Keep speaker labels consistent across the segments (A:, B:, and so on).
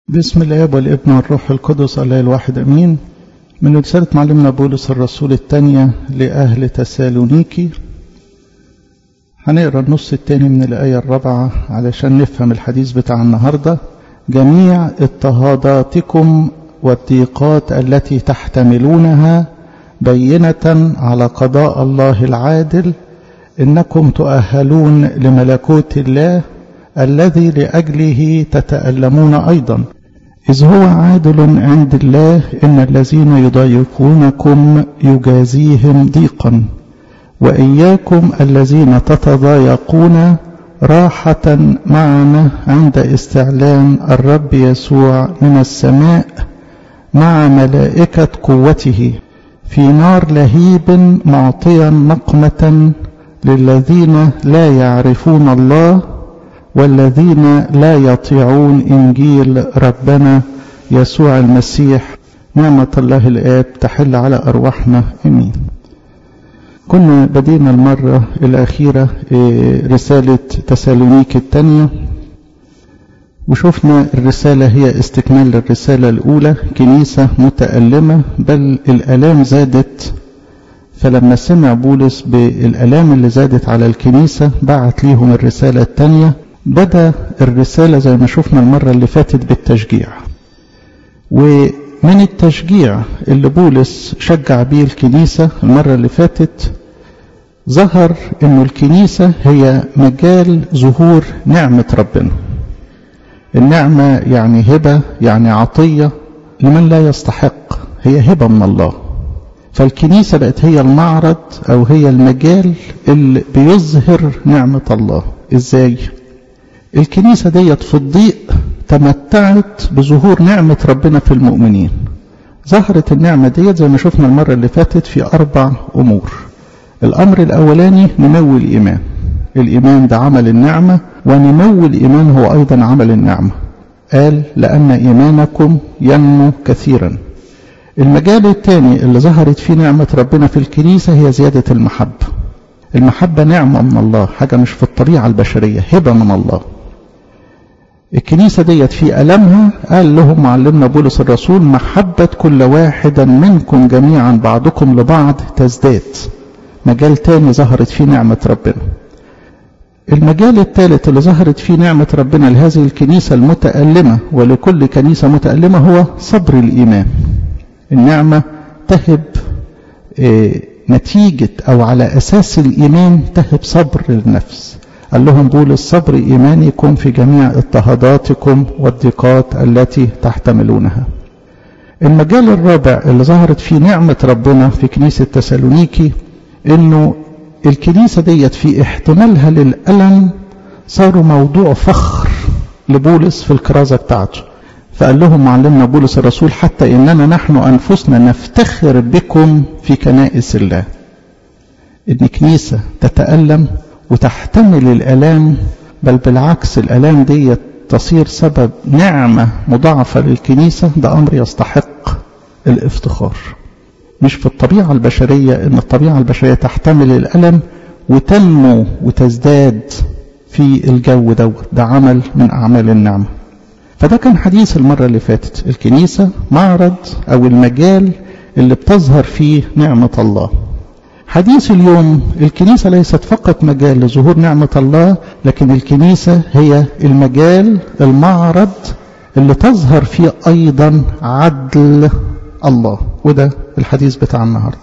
A: بسم الاب والابن والروح القدس الله الواحد امين من رسالة معلمنا بولس الرسول الثانية لأهل تسالونيكي هنقرا النص الثاني من الآية الرابعة علشان نفهم الحديث بتاع النهاردة جميع اضطهاداتكم والضيقات التي تحتملونها بينة على قضاء الله العادل إنكم تؤهلون لملكوت الله الذي لأجله تتألمون أيضا إذ هو عادل عند الله إن الذين يضايقونكم يجازيهم ضيقا وإياكم الذين تتضايقون راحة معنا عند استعلام الرب يسوع من السماء مع ملائكة قوته في نار لهيب معطيا نقمة للذين لا يعرفون الله والذين لا يطيعون إنجيل ربنا يسوع المسيح نعمة الله الآب تحل على أرواحنا أمين كنا بدينا المرة الأخيرة رسالة تسالونيك الثانية وشفنا الرسالة هي استكمال للرسالة الأولى كنيسة متألمة بل الألام زادت فلما سمع بولس بالألام اللي زادت على الكنيسة بعت ليهم الرسالة الثانية بدأ الرسالة زي ما شفنا المرة اللي فاتت بالتشجيع ومن التشجيع اللي بولس شجع بيه الكنيسة المرة اللي فاتت ظهر انه الكنيسة هي مجال ظهور نعمة ربنا النعمة يعني هبة يعني عطية لمن لا يستحق هي هبة من الله فالكنيسة بقت هي المعرض او هي المجال اللي بيظهر نعمة الله ازاي الكنيسة ديت في الضيق تمتعت بظهور نعمة ربنا في المؤمنين ظهرت النعمة ديت زي ما شفنا المرة اللي فاتت في أربع أمور الأمر الأولاني نمو الإيمان الإيمان ده عمل النعمة ونمو الإيمان هو أيضا عمل النعمة قال لأن إيمانكم ينمو كثيرا المجال الثاني اللي ظهرت فيه نعمة ربنا في الكنيسة هي زيادة المحبة المحبة نعمة من الله حاجة مش في الطبيعة البشرية هبة من الله الكنيسة ديت في ألمها قال لهم معلمنا بولس الرسول محبة كل واحدا منكم جميعا بعضكم لبعض تزداد مجال تاني ظهرت فيه نعمة ربنا المجال الثالث اللي ظهرت فيه نعمة ربنا لهذه الكنيسة المتألمة ولكل كنيسة متألمة هو صبر الإيمان النعمة تهب إيه نتيجة أو على أساس الإيمان تهب صبر للنفس قال لهم بولس صبر إيمانكم في جميع اضطهاداتكم والضيقات التي تحتملونها المجال الرابع اللي ظهرت فيه نعمة ربنا في كنيسة تسالونيكي انه الكنيسة ديت في احتمالها للألم صاروا موضوع فخر لبولس في الكرازة بتاعته فقال لهم معلمنا بولس الرسول حتى إننا نحن أنفسنا نفتخر بكم في كنائس الله إن كنيسة تتألم وتحتمل الألام بل بالعكس الألام دي تصير سبب نعمة مضاعفة للكنيسة ده أمر يستحق الافتخار مش في الطبيعة البشرية إن الطبيعة البشرية تحتمل الألم وتنمو وتزداد في الجو دوت ده عمل من أعمال النعمة فده كان حديث المرة اللي فاتت الكنيسة معرض أو المجال اللي بتظهر فيه نعمة الله حديث اليوم الكنيسة ليست فقط مجال لظهور نعمة الله لكن الكنيسة هي المجال المعرض اللي تظهر فيه أيضا عدل الله وده الحديث بتاع النهاردة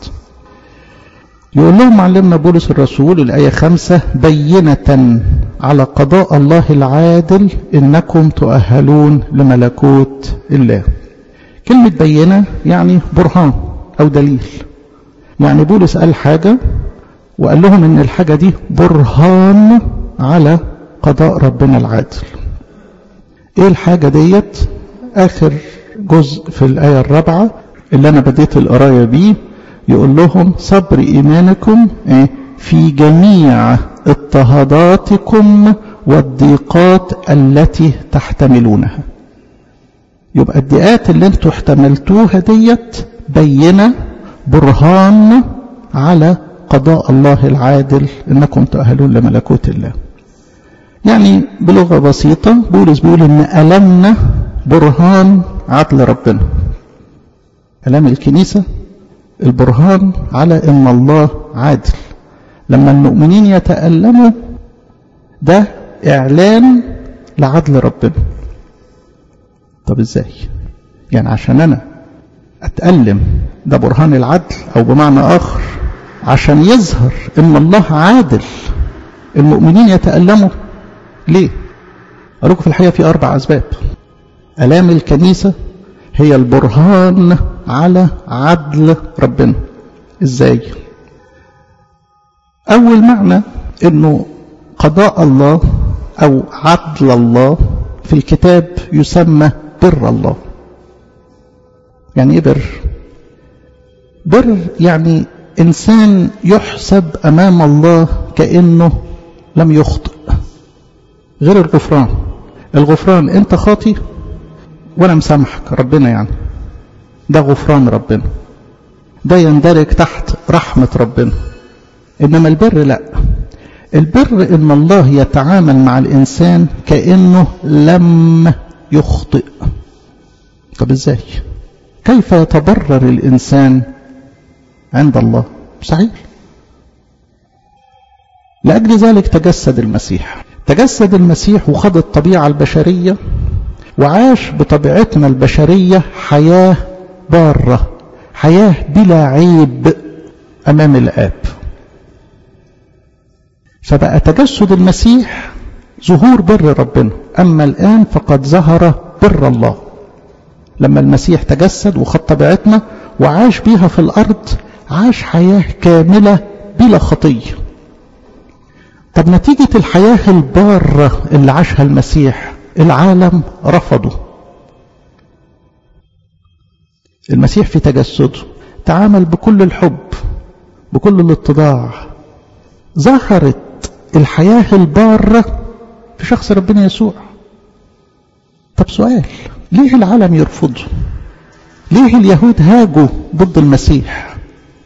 A: يقول لهم معلمنا بولس الرسول الآية خمسة بينة على قضاء الله العادل إنكم تؤهلون لملكوت الله كلمة بينة يعني برهان أو دليل يعني بولس قال حاجة وقال لهم إن الحاجة دي برهان على قضاء ربنا العادل إيه الحاجة ديت آخر جزء في الآية الرابعة اللي أنا بديت القراية بيه يقول لهم صبر إيمانكم في جميع اضطهاداتكم والضيقات التي تحتملونها يبقى الضيقات اللي انتوا احتملتوها ديت بينة برهان على قضاء الله العادل انكم تؤهلون لملكوت الله يعني بلغة بسيطة بولس بيقول ان ألمنا برهان عدل ربنا كلام الكنيسة البرهان على ان الله عادل لما المؤمنين يتألموا ده اعلان لعدل ربنا طب ازاي يعني عشان انا اتألم ده برهان العدل او بمعنى اخر عشان يظهر ان الله عادل المؤمنين يتألموا ليه اقول لكم في الحقيقة في اربع اسباب الام الكنيسة هي البرهان على عدل ربنا ازاي اول معنى انه قضاء الله او عدل الله في الكتاب يسمى بر الله يعني ايه بر بر يعني انسان يحسب امام الله كانه لم يخطئ غير الغفران الغفران انت خاطي وانا مسامحك ربنا يعني ده غفران ربنا ده يندرج تحت رحمة ربنا إنما البر لا البر إن الله يتعامل مع الإنسان كأنه لم يخطئ طب إزاي كيف يتبرر الإنسان عند الله صحيح لأجل ذلك تجسد المسيح تجسد المسيح وخد الطبيعة البشرية وعاش بطبيعتنا البشرية حياة بارة حياة بلا عيب أمام الآب فبقى تجسد المسيح ظهور بر ربنا أما الآن فقد ظهر بر الله لما المسيح تجسد وخد طبيعتنا وعاش بيها في الأرض عاش حياة كاملة بلا خطية طب نتيجة الحياة البارة اللي عاشها المسيح العالم رفضه المسيح في تجسده تعامل بكل الحب بكل الاتضاع ظهرت الحياة البارة في شخص ربنا يسوع طب سؤال ليه العالم يرفضه ليه اليهود هاجوا ضد المسيح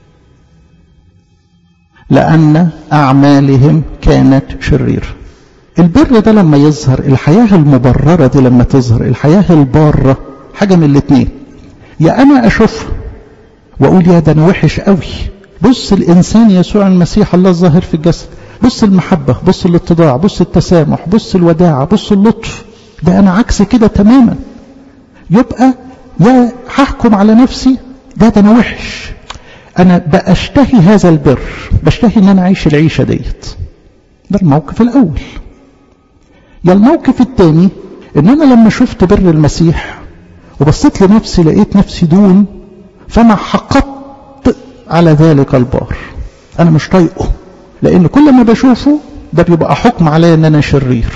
A: لأن أعمالهم كانت شريرة البر ده لما يظهر الحياة المبررة دي لما تظهر الحياة البارة حاجة من الاتنين يا أنا أشوفها وأقول يا ده أنا وحش قوي بص الإنسان يسوع المسيح الله الظاهر في الجسد بص المحبة بص الاتضاع بص التسامح بص الوداعة بص اللطف ده أنا عكس كده تماما يبقى يا هحكم على نفسي ده ده أنا وحش أنا بأشتهي هذا البر بشتهي أن أنا أعيش العيشة ديت ده الموقف الأول يا الموقف الثاني ان انا لما شفت بر المسيح وبصيت لنفسي لقيت نفسي دون فانا حقدت على ذلك البار انا مش طايقه لان كل ما بشوفه ده بيبقى حكم عليا ان انا شرير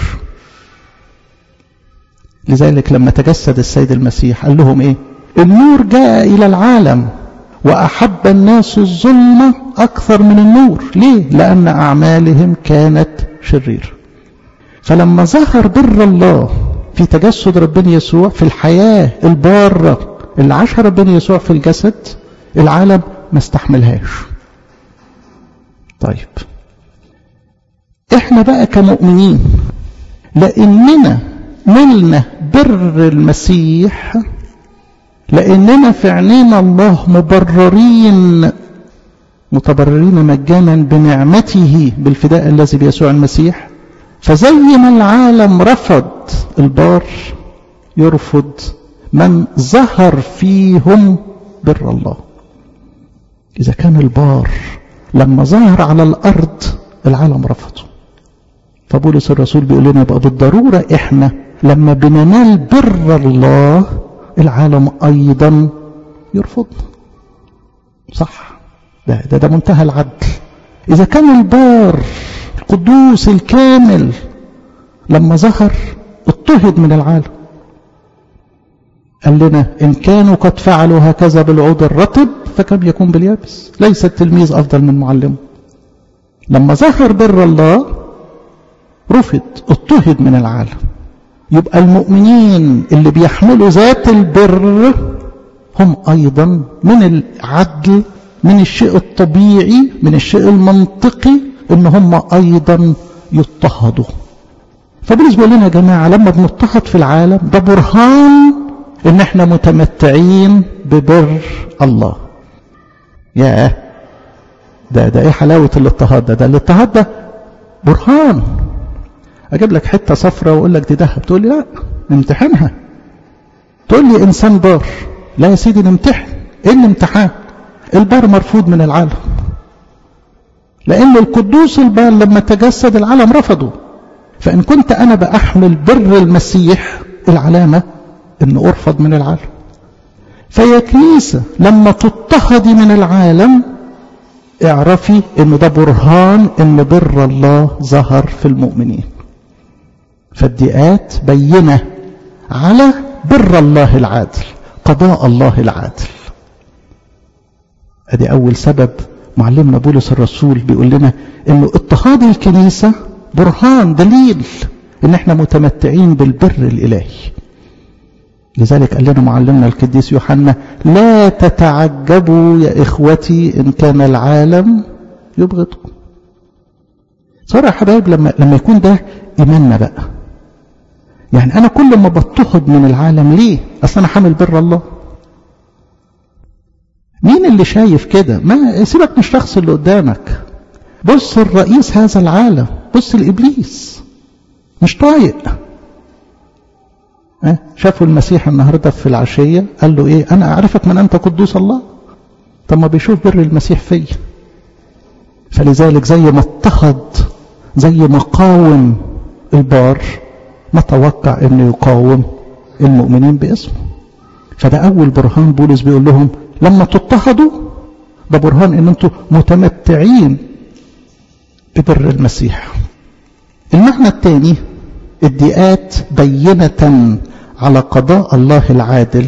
A: لذلك لما تجسد السيد المسيح قال لهم ايه النور جاء الى العالم واحب الناس الظلمه اكثر من النور ليه لان اعمالهم كانت شريره فلما ظهر بر الله في تجسد ربنا يسوع في الحياة البارة اللي عاشها ربنا يسوع في الجسد العالم ما استحملهاش طيب احنا بقى كمؤمنين لاننا نلنا بر المسيح لاننا في عينينا الله مبررين متبررين مجانا بنعمته بالفداء الذي بيسوع المسيح فزي ما العالم رفض البار يرفض من ظهر فيهم بر الله إذا كان البار لما ظهر على الأرض العالم رفضه فبولس الرسول بيقول لنا بقى بالضرورة إحنا لما بننال بر الله العالم أيضا يرفضنا صح ده ده, ده منتهى العدل إذا كان البار القدوس الكامل لما ظهر اضطهد من العالم قال لنا إن كانوا قد فعلوا هكذا بالعود الرطب فكم يكون باليابس ليس التلميذ أفضل من معلمه لما ظهر بر الله رفض اضطهد من العالم يبقى المؤمنين اللي بيحملوا ذات البر هم أيضا من العدل من الشيء الطبيعي من الشيء المنطقي ان هم ايضا يضطهدوا فبولس بيقول لنا يا جماعة لما بنضطهد في العالم ده برهان ان احنا متمتعين ببر الله ياه ده ده ايه حلاوة الاضطهاد ده ده الاضطهاد ده برهان اجيب لك حتة صفرة واقول لك دي ذهب تقول لي لا نمتحنها تقول لي انسان بار لا يا سيدي نمتحن ايه الامتحان البار مرفوض من العالم لان القدوس البار لما تجسد العالم رفضه فان كنت انا باحمل بر المسيح العلامة ان ارفض من العالم فيا كنيسة لما تضطهدي من العالم اعرفي ان ده برهان ان بر الله ظهر في المؤمنين فالدئات بينة على بر الله العادل قضاء الله العادل ادي اول سبب معلمنا بولس الرسول بيقول لنا انه اضطهاد الكنيسة برهان دليل ان احنا متمتعين بالبر الالهي لذلك قال لنا معلمنا القديس يوحنا لا تتعجبوا يا اخوتي ان كان العالم يبغضكم صار يا حبايب لما لما يكون ده ايماننا بقى يعني انا كل ما بضطهد من العالم ليه اصل انا حامل بر الله مين اللي شايف كده ما سيبك من الشخص اللي قدامك بص الرئيس هذا العالم بص الابليس مش طايق شافوا المسيح النهارده في العشيه قال له ايه انا اعرفك من انت قدوس الله طب ما بيشوف بر المسيح فيا فلذلك زي ما اضطهد زي ما قاوم البار نتوقع انه يقاوم المؤمنين باسمه فده اول برهان بولس بيقول لهم لما تضطهدوا ده برهان ان انتم متمتعين ببر المسيح المعنى الثاني الدئات بينة على قضاء الله العادل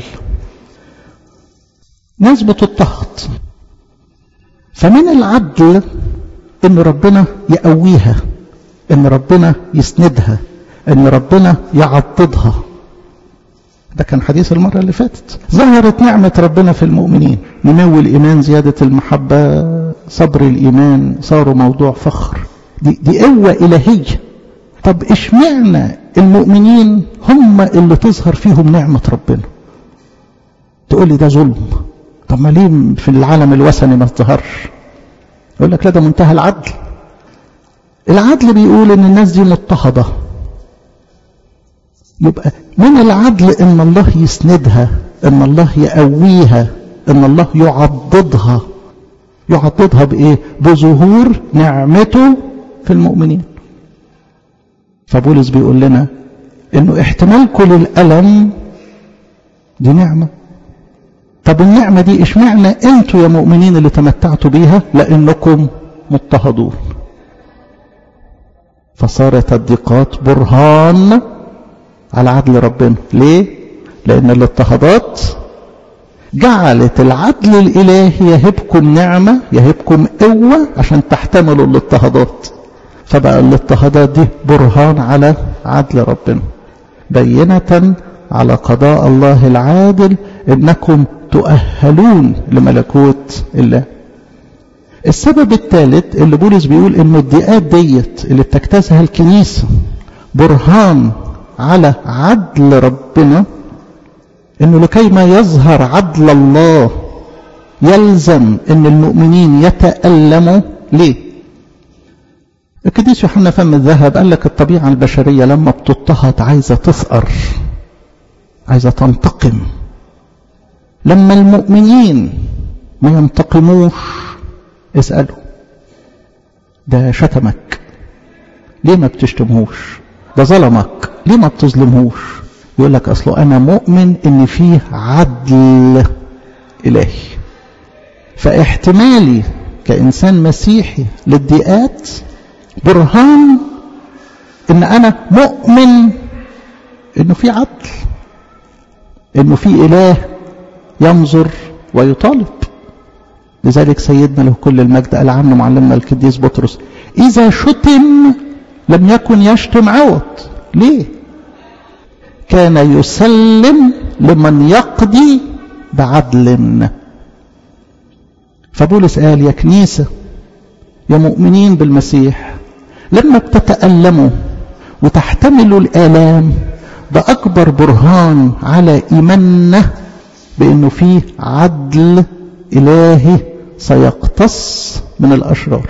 A: ناس بتضطهد فمن العدل ان ربنا يقويها ان ربنا يسندها ان ربنا يعضدها ده كان حديث المرة اللي فاتت ظهرت نعمة ربنا في المؤمنين نمو الإيمان زيادة المحبة صبر الإيمان صاروا موضوع فخر دي, دي قوة إلهية طب اشمعنى المؤمنين هم اللي تظهر فيهم نعمة ربنا تقول لي ده ظلم طب ما ليه في العالم الوثني ما تظهرش يقول لك لا ده منتهى العدل العدل بيقول ان الناس دي مضطهده يبقى من العدل ان الله يسندها ان الله يقويها ان الله يعضدها يعضدها بايه بظهور نعمته في المؤمنين فبولس بيقول لنا انه احتمالكم للالم دي نعمه طب النعمه دي اشمعنى انتوا يا مؤمنين اللي تمتعتوا بيها لانكم مضطهدون فصارت الضيقات برهان على عدل ربنا ليه لان الاضطهادات جعلت العدل الالهي يهبكم نعمه يهبكم قوه عشان تحتملوا الاضطهادات فبقى الاضطهادات دي برهان على عدل ربنا بينه على قضاء الله العادل انكم تؤهلون لملكوت الله السبب الثالث اللي بولس بيقول ان الضيقات ديت اللي بتجتازها الكنيسه برهان على عدل ربنا انه لكي ما يظهر عدل الله يلزم ان المؤمنين يتألموا ليه القديس يوحنا فم الذهب قال لك الطبيعة البشرية لما بتضطهد عايزة تثأر عايزة تنتقم لما المؤمنين ما ينتقموش اسألوا ده شتمك ليه ما بتشتمهوش ده ظلمك ليه ما بتظلمهوش يقول لك اصله انا مؤمن ان فيه عدل الهي فاحتمالي كانسان مسيحي للضيقات برهان ان انا مؤمن انه في عدل انه في اله ينظر ويطالب لذلك سيدنا له كل المجد قال عنه معلمنا القديس بطرس اذا شتم لم يكن يشتم عوض ليه كان يسلم لمن يقضي بعدل فبولس قال يا كنيسة يا مؤمنين بالمسيح لما بتتألموا وتحتملوا الآلام ده أكبر برهان على إيماننا بأنه فيه عدل إلهي سيقتص من الأشرار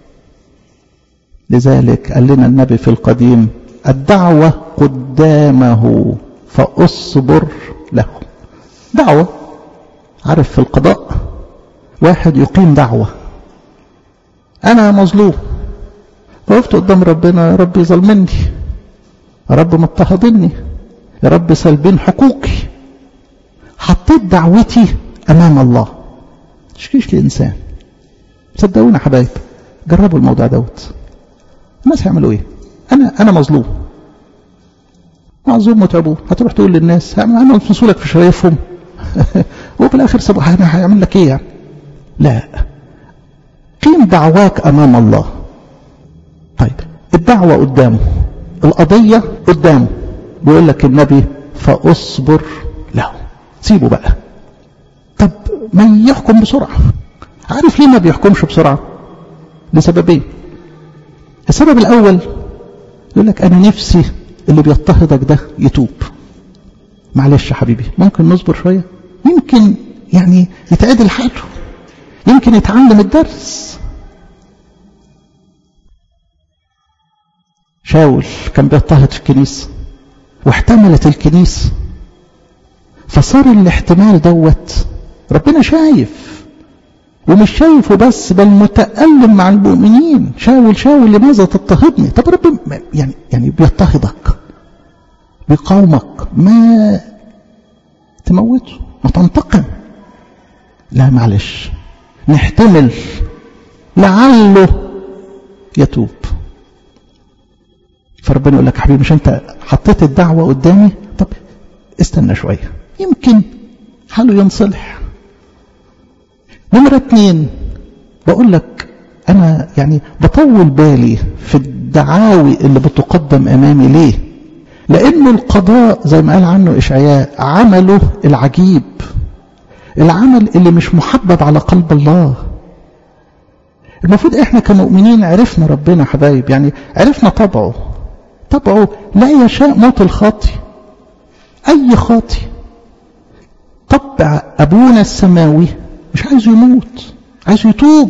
A: لذلك قال لنا النبي في القديم الدعوة قدامه فأصبر له دعوة عارف في القضاء واحد يقيم دعوة أنا مظلوم فوقفت قدام ربنا يا رب ظلمني يا رب مضطهدني يا رب سلبين حقوقي حطيت دعوتي أمام الله تشكيش لإنسان صدقونا يا حبايب جربوا الموضوع دوت الناس هيعملوا ايه انا انا مظلوم معظوم متعبون هتروح تقول للناس انا لك في شرايفهم وفي الاخر سبق انا هيعمل لك ايه يعني لا قيم دعواك امام الله طيب الدعوة قدامه القضية قدامه بيقول لك النبي فاصبر له سيبه بقى طب ما يحكم بسرعة عارف ليه ما بيحكمش بسرعة لسببين السبب الأول يقول لك أنا نفسي اللي بيضطهدك ده يتوب معلش يا حبيبي ممكن نصبر شوية يمكن يعني يتعدل حاله يمكن يتعلم الدرس شاول كان بيضطهد في الكنيسة واحتملت الكنيسة فصار الاحتمال دوت ربنا شايف ومش شايفه بس بل متألم مع المؤمنين شاول شاول لماذا تضطهدني طب رب يعني يعني بيضطهدك بيقاومك ما تموته ما تنتقم لا معلش نحتمل لعله يتوب فربنا يقول لك حبيبي مش انت حطيت الدعوة قدامي طب استنى شوية يمكن حاله ينصلح نمرة اتنين بقول لك أنا يعني بطول بالي في الدعاوي اللي بتقدم أمامي ليه لأنه القضاء زي ما قال عنه إشعياء عمله العجيب العمل اللي مش محبب على قلب الله المفروض احنا كمؤمنين عرفنا ربنا حبايب يعني عرفنا طبعه طبعه لا يشاء موت الخاطي اي خاطي طبع ابونا السماوي مش عايز يموت عايز يتوب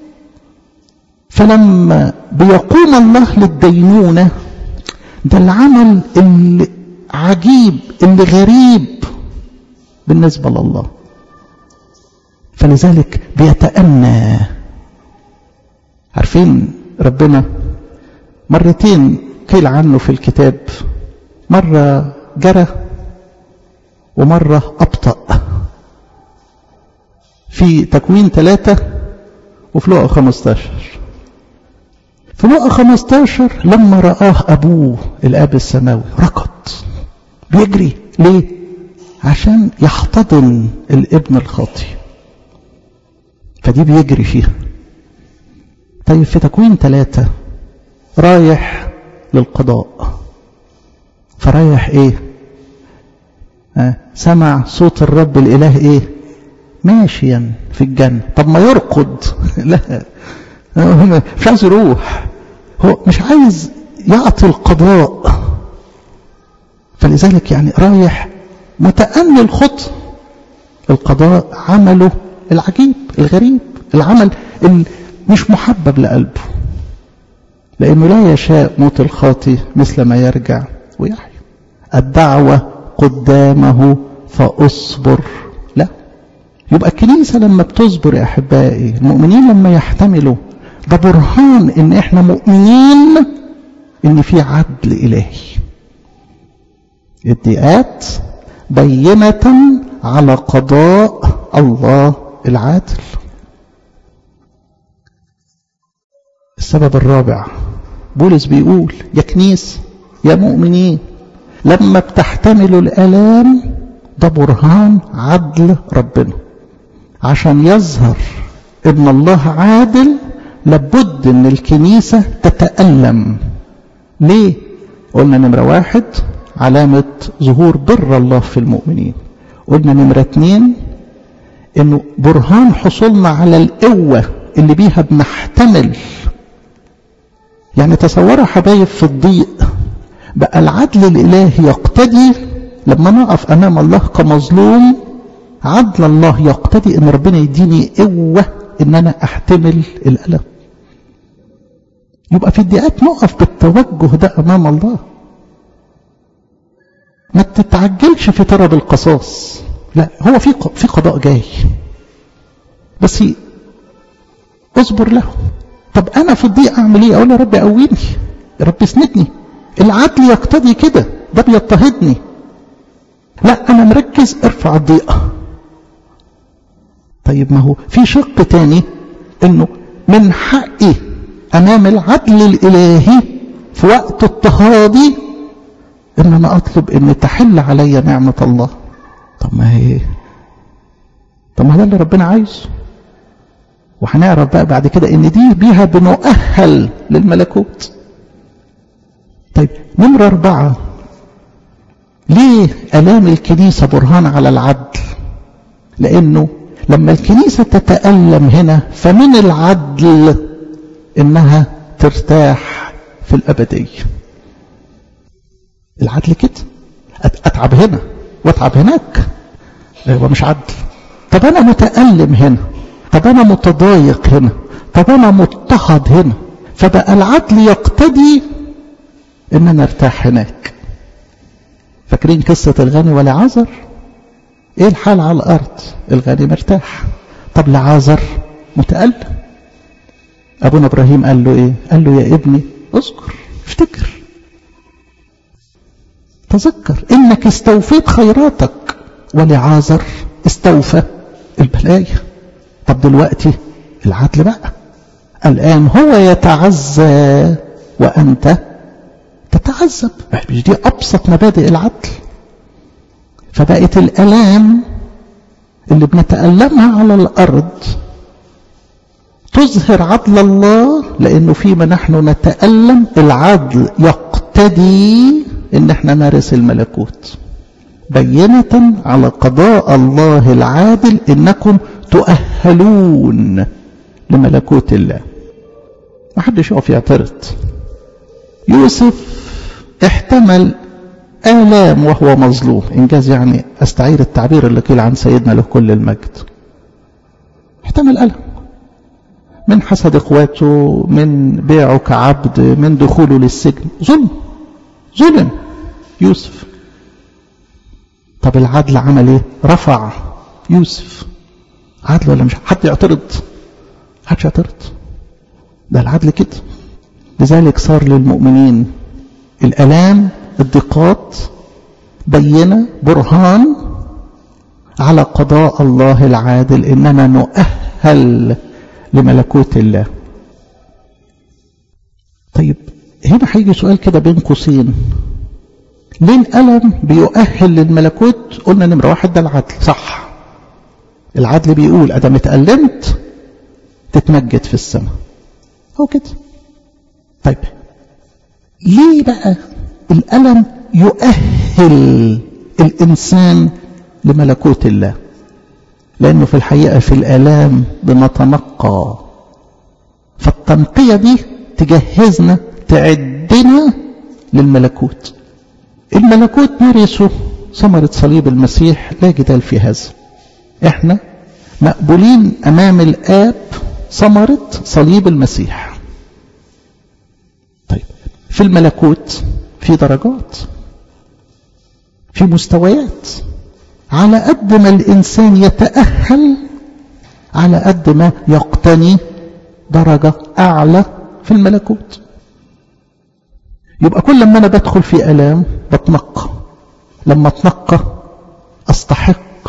A: فلما بيقوم الله للدينونة ده العمل اللي عجيب اللي غريب بالنسبة لله فلذلك بيتأنى عارفين ربنا مرتين قيل عنه في الكتاب مرة جرى ومرة أبطأ في تكوين ثلاثة وفي لقى 15 في لقى 15 لما رآه أبوه الآب السماوي ركض بيجري ليه؟ عشان يحتضن الابن الخاطي فدي بيجري فيها طيب في تكوين ثلاثة رايح للقضاء فرايح ايه آه سمع صوت الرب الاله ايه ماشيا في الجنة طب ما يرقد لا مش عايز يروح هو مش عايز يعطي القضاء فلذلك يعني رايح متأني الخط القضاء عمله العجيب الغريب العمل اللي مش محبب لقلبه لأنه لا يشاء موت الخاطي مثل ما يرجع ويحيى الدعوة قدامه فأصبر له يبقى الكنيسة لما بتصبر يا أحبائي المؤمنين لما يحتملوا ده برهان إن إحنا مؤمنين إن في عدل إلهي الضيقات بينة على قضاء الله العادل السبب الرابع بولس بيقول يا كنيس يا مؤمنين لما بتحتملوا الآلام ده برهان عدل ربنا عشان يظهر ابن الله عادل لابد ان الكنيسة تتألم ليه قلنا نمرة واحد علامة ظهور بر الله في المؤمنين قلنا نمرة اتنين انه برهان حصولنا على القوة اللي بيها بنحتمل يعني تصوروا حبايب في الضيق بقى العدل الإلهي يقتدي لما نقف أمام الله كمظلوم عدل الله يقتدي ان ربنا يديني قوة ان انا احتمل الالم يبقى في الدقات نقف بالتوجه ده امام الله ما تتعجلش في طلب القصاص لا هو في في قضاء جاي بس اصبر له طب انا في الضيق اعمل ايه اقول يا رب قويني يا رب اسندني العدل يقتضي كده ده بيضطهدني لا انا مركز ارفع الضيقه طيب ما هو في شق تاني انه من حقي امام العدل الالهي في وقت اضطهادي ان انا اطلب ان تحل علي نعمة الله طب ما هي طب ما ده اللي ربنا عايزه وهنعرف بقى بعد كده ان دي بيها بنؤهل للملكوت طيب نمرة اربعة ليه الام الكنيسة برهان على العدل لانه لما الكنيسة تتألم هنا فمن العدل انها ترتاح في الابدية العدل كده اتعب هنا واتعب هناك هو مش عدل طب انا متألم هنا طب انا متضايق هنا طب انا مضطهد هنا فبقى العدل يقتدي ان انا ارتاح هناك فاكرين قصة الغني والعذر ايه الحال على الارض الغني مرتاح طب لعازر متألم ابونا ابراهيم قال له ايه قال له يا ابني اذكر افتكر تذكر انك استوفيت خيراتك ولعازر استوفى البلايا طب دلوقتي العدل بقى الان هو يتعزى وانت تتعذب مش دي ابسط مبادئ العدل فبقت الالام اللي بنتألمها على الارض تظهر عدل الله لانه فيما نحن نتألم العدل يقتدي ان احنا نرث الملكوت بينة على قضاء الله العادل انكم تؤهلون لملكوت الله ما حدش يقف يعترض يوسف احتمل آلام وهو مظلوم إنجاز يعني أستعير التعبير اللي قيل عن سيدنا له كل المجد احتمل ألم من حسد إخواته من بيعه كعبد من دخوله للسجن ظلم ظلم يوسف طب العدل عمل ايه رفع يوسف عدل ولا مش حد يعترض حدش يعترض ده العدل كده لذلك صار للمؤمنين الالام الضيقات بينة برهان على قضاء الله العادل اننا نؤهل لملكوت الله طيب هنا هيجي سؤال كده بين قوسين ليه الألم بيؤهل للملكوت قلنا نمرة واحد ده العدل صح العدل بيقول أدام اتألمت تتمجد في السماء هو كده طيب ليه بقى الألم يؤهل الإنسان لملكوت الله لأنه في الحقيقة في الآلام بنتنقى فالتنقية دي تجهزنا تعدنا للملكوت الملكوت نرثه ثمرة صليب المسيح لا جدال في هذا احنا مقبولين امام الاب ثمرة صليب المسيح طيب في الملكوت في درجات في مستويات على قد ما الانسان يتأهل على قد ما يقتني درجة اعلى في الملكوت يبقى كل ما انا بدخل في الام بتنقى لما اتنقى استحق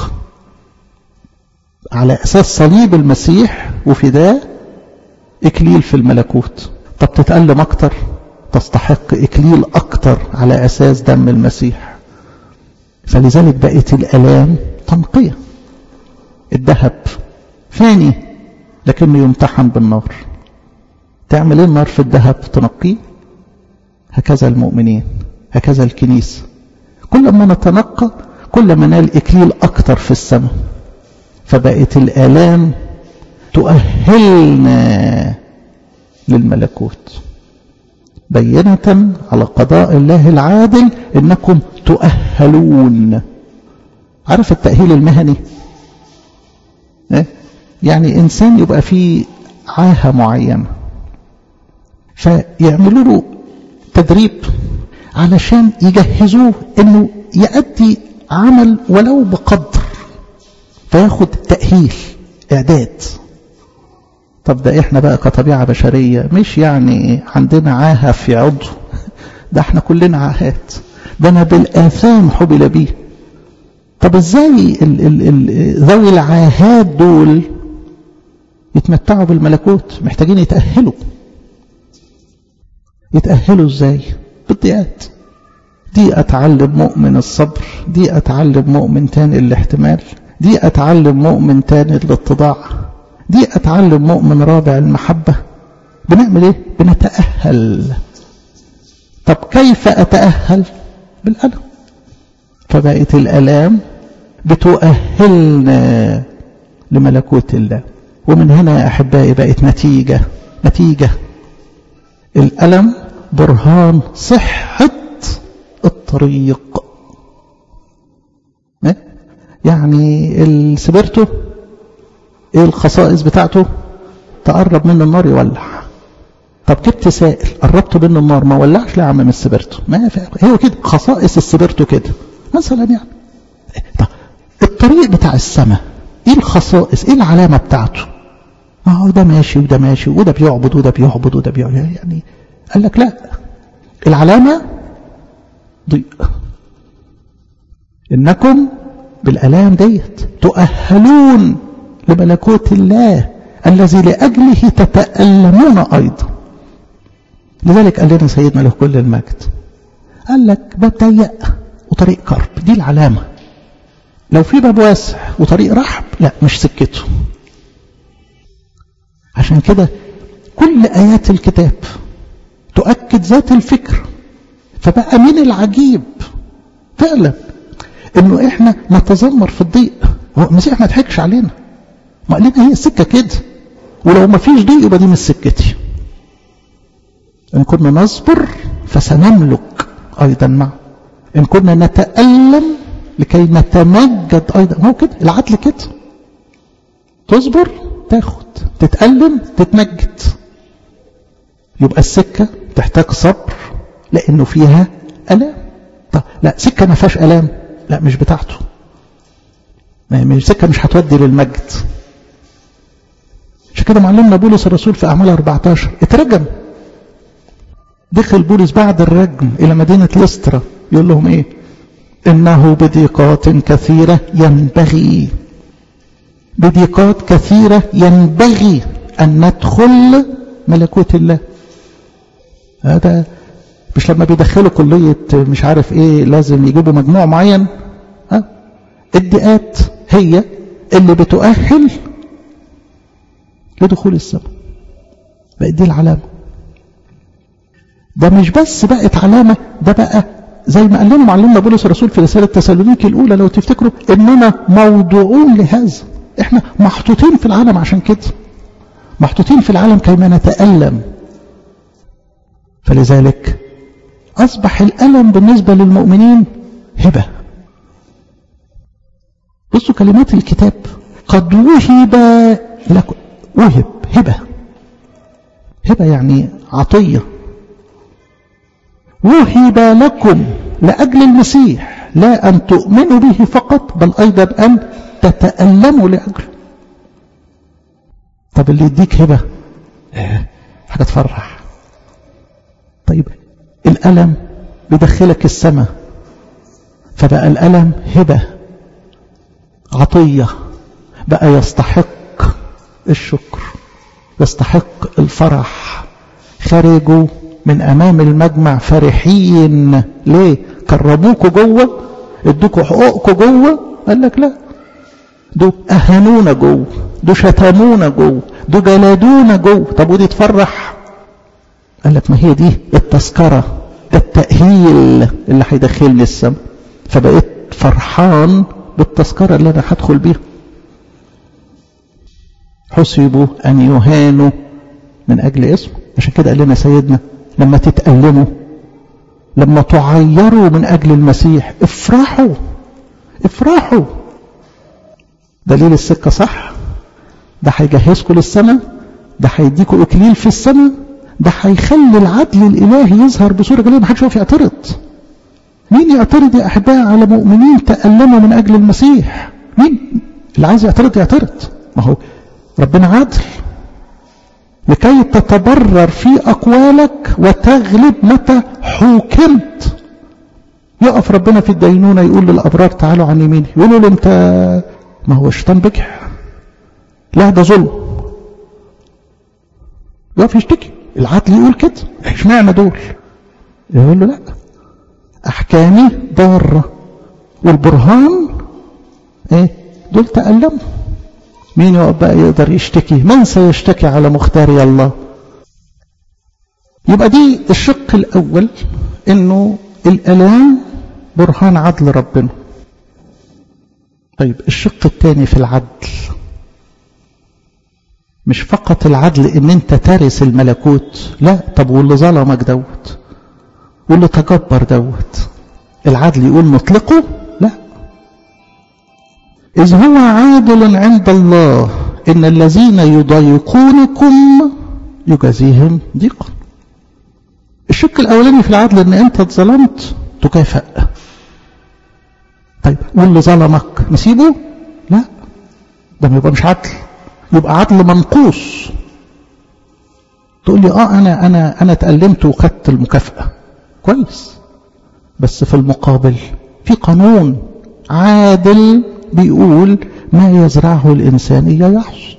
A: على اساس صليب المسيح وفداه اكليل في الملكوت طب تتألم اكتر تستحق اكليل اكتر على اساس دم المسيح فلذلك بقت الالام تنقية الذهب فاني لكنه يمتحن بالنار تعمل ايه النار في الذهب تنقيه هكذا المؤمنين هكذا الكنيسة كل ما نتنقى كل ما نال إكليل أكتر في السماء فبقت الآلام تؤهلنا للملكوت بينة على قضاء الله العادل انكم تؤهلون عارف التأهيل المهني إيه؟ يعني انسان يبقى فيه عاهة معينة فيعملوا له تدريب علشان يجهزوه انه يأدي عمل ولو بقدر فياخد تأهيل اعداد طب ده احنا بقى كطبيعة بشرية مش يعني عندنا عاهة في عضو ده احنا كلنا عاهات ده انا بالاثام حبل بيه طب ازاي ال ال ال ذوي العاهات دول يتمتعوا بالملكوت محتاجين يتأهلوا يتأهلوا ازاي بالضيقات دي اتعلم مؤمن الصبر دي اتعلم مؤمن تاني الاحتمال دي اتعلم مؤمن تاني الاتضاع دي اتعلم مؤمن رابع المحبة بنعمل ايه بنتأهل طب كيف اتأهل بالألم فبقت الألام بتؤهلنا لملكوت الله ومن هنا يا أحبائي بقت نتيجة نتيجة الألم برهان صحة الطريق يعني السبرتو ايه الخصائص بتاعته تقرب من النار يولع طب جبت سائل قربته منه النار ما ولعش ليه يا عم من السبرتو ما هو كده خصائص السبرتو كده مثلا يعني طب الطريق بتاع السماء ايه الخصائص ايه العلامة بتاعته ما هو ده ماشي وده ماشي وده بيعبد وده بيعبد وده بيعبد يعني قال لك لا العلامة ضيق إنكم بالألام ديت تؤهلون لملكوت الله الذي لأجله تتألمون أيضا لذلك قال لنا سيدنا له كل المجد قال لك باب ضيق وطريق كرب دي العلامة لو في باب واسع وطريق رحب لا مش سكته عشان كده كل آيات الكتاب تؤكد ذات الفكر فبقى من العجيب فعلا انه احنا نتذمر في الضيق هو المسيح ما ضحكش علينا ما قال لنا هي السكه كده ولو ما فيش ضيق يبقى دي مش سكتي ان كنا نصبر فسنملك ايضا معه ان كنا نتالم لكي نتمجد ايضا هو كده العدل كده تصبر تاخد تتالم تتمجد يبقى السكه تحتاج صبر لانه فيها الام طب لا سكه ما فيهاش الام لا مش بتاعته ما سكه مش هتودي للمجد عشان كده معلمنا بولس الرسول في اعمال 14 اترجم دخل بولس بعد الرجم الى مدينه لسترا يقول لهم ايه انه بضيقات كثيره ينبغي بضيقات كثيره ينبغي ان ندخل ملكوت الله هذا مش لما بيدخلوا كلية مش عارف ايه لازم يجيبوا مجموع معين ها الدقات هي اللي بتؤهل لدخول السماء بقت دي العلامة ده مش بس بقت علامة ده بقى زي ما قال لنا معلمنا بولس الرسول في رسالة تسالونيكي الأولى لو تفتكروا إننا موضوعون لهذا إحنا محطوطين في العالم عشان كده محطوطين في العالم كيما نتألم فلذلك أصبح الألم بالنسبة للمؤمنين هبة بصوا كلمات الكتاب قد وهب لكم وهب هبة هبة يعني عطية وهب لكم لأجل المسيح لا أن تؤمنوا به فقط بل أيضا أن تتألموا لأجله طب اللي يديك هبة حاجة تفرح طيب الألم بيدخلك السماء فبقى الألم هبة عطية بقى يستحق الشكر يستحق الفرح خرجوا من أمام المجمع فرحين ليه كرموكوا جوه ادوكوا حقوقكوا جوه قال لك لا دول أهانونا جوه دول شتمونا جوه دول جلدونا جوه طب ودي تفرح قال لك ما هي دي التذكرة ده التأهيل اللي هيدخلني السماء فبقيت فرحان بالتذكرة اللي أنا هدخل بيها حسبوا أن يهانوا من أجل اسمه عشان كده قال لنا سيدنا لما تتألموا لما تعيروا من أجل المسيح افرحوا افرحوا دليل السكة صح ده هيجهزكم للسماء ده هيديكوا إكليل في السماء ده هيخلي العدل الإلهي يظهر بصورة جلية ما حدش يقف يعترض مين يعترض يا أحباء على مؤمنين تألموا من أجل المسيح مين اللي عايز يعترض يعترض ما هو ربنا عادل لكي تتبرر في أقوالك وتغلب متى حوكمت يقف ربنا في الدينونة يقول للأبرار تعالوا عن يميني يقولوا له أنت ما هو الشيطان بجح لا ده ظلم يقف يشتكي العدل يقول كده اشمعنى دول يقول له لا أحكامي ضارة والبرهان ايه دول تألموا مين يقف بقى يقدر يشتكي من سيشتكي على مختاري الله يبقى دي الشق الأول انه الألام برهان عدل ربنا طيب الشق الثاني في العدل مش فقط العدل ان انت ترث الملكوت لا طب واللي ظلمك دوت واللي تجبر دوت العدل يقول نطلقه لا إذ هو عادل عند الله إن الذين يضايقونكم يجازيهم ضيقا الشق الأولاني في العدل إن أنت اتظلمت تكافئ طيب واللي ظلمك نسيبه لا ده ما يبقى مش عدل يبقى عدل منقوص تقول لي اه انا انا انا اتألمت وخدت المكافأة كويس بس في المقابل في قانون عادل بيقول ما يزرعه الإنسان إياه يحصد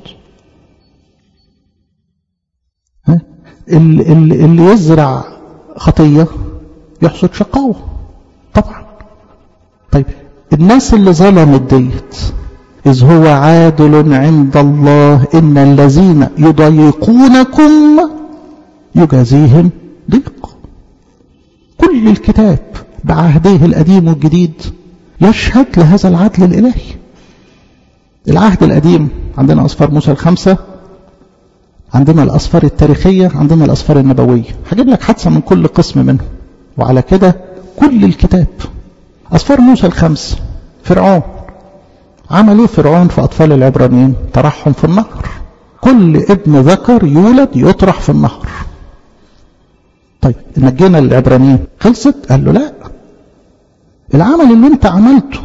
A: ها؟ اللي, اللي يزرع خطية يحصد شقاوة طبعا طيب الناس اللي ظلمت ديت إذ هو عادل عند الله إن الذين يضايقونكم يجازيهم ضيق كل الكتاب بعهده القديم والجديد يشهد لهذا العدل الإلهي العهد القديم عندنا أصفار موسى الخمسة عندنا الأصفار التاريخية عندنا الأصفار النبوية هجيب لك حادثة من كل قسم منهم وعلى كده كل الكتاب أصفار موسى الخمس فرعون عملوا فرعون في أطفال العبرانيين طرحهم في النهر كل ابن ذكر يولد يطرح في النهر طيب نجينا العبرانيين خلصت قال له لا العمل اللي انت عملته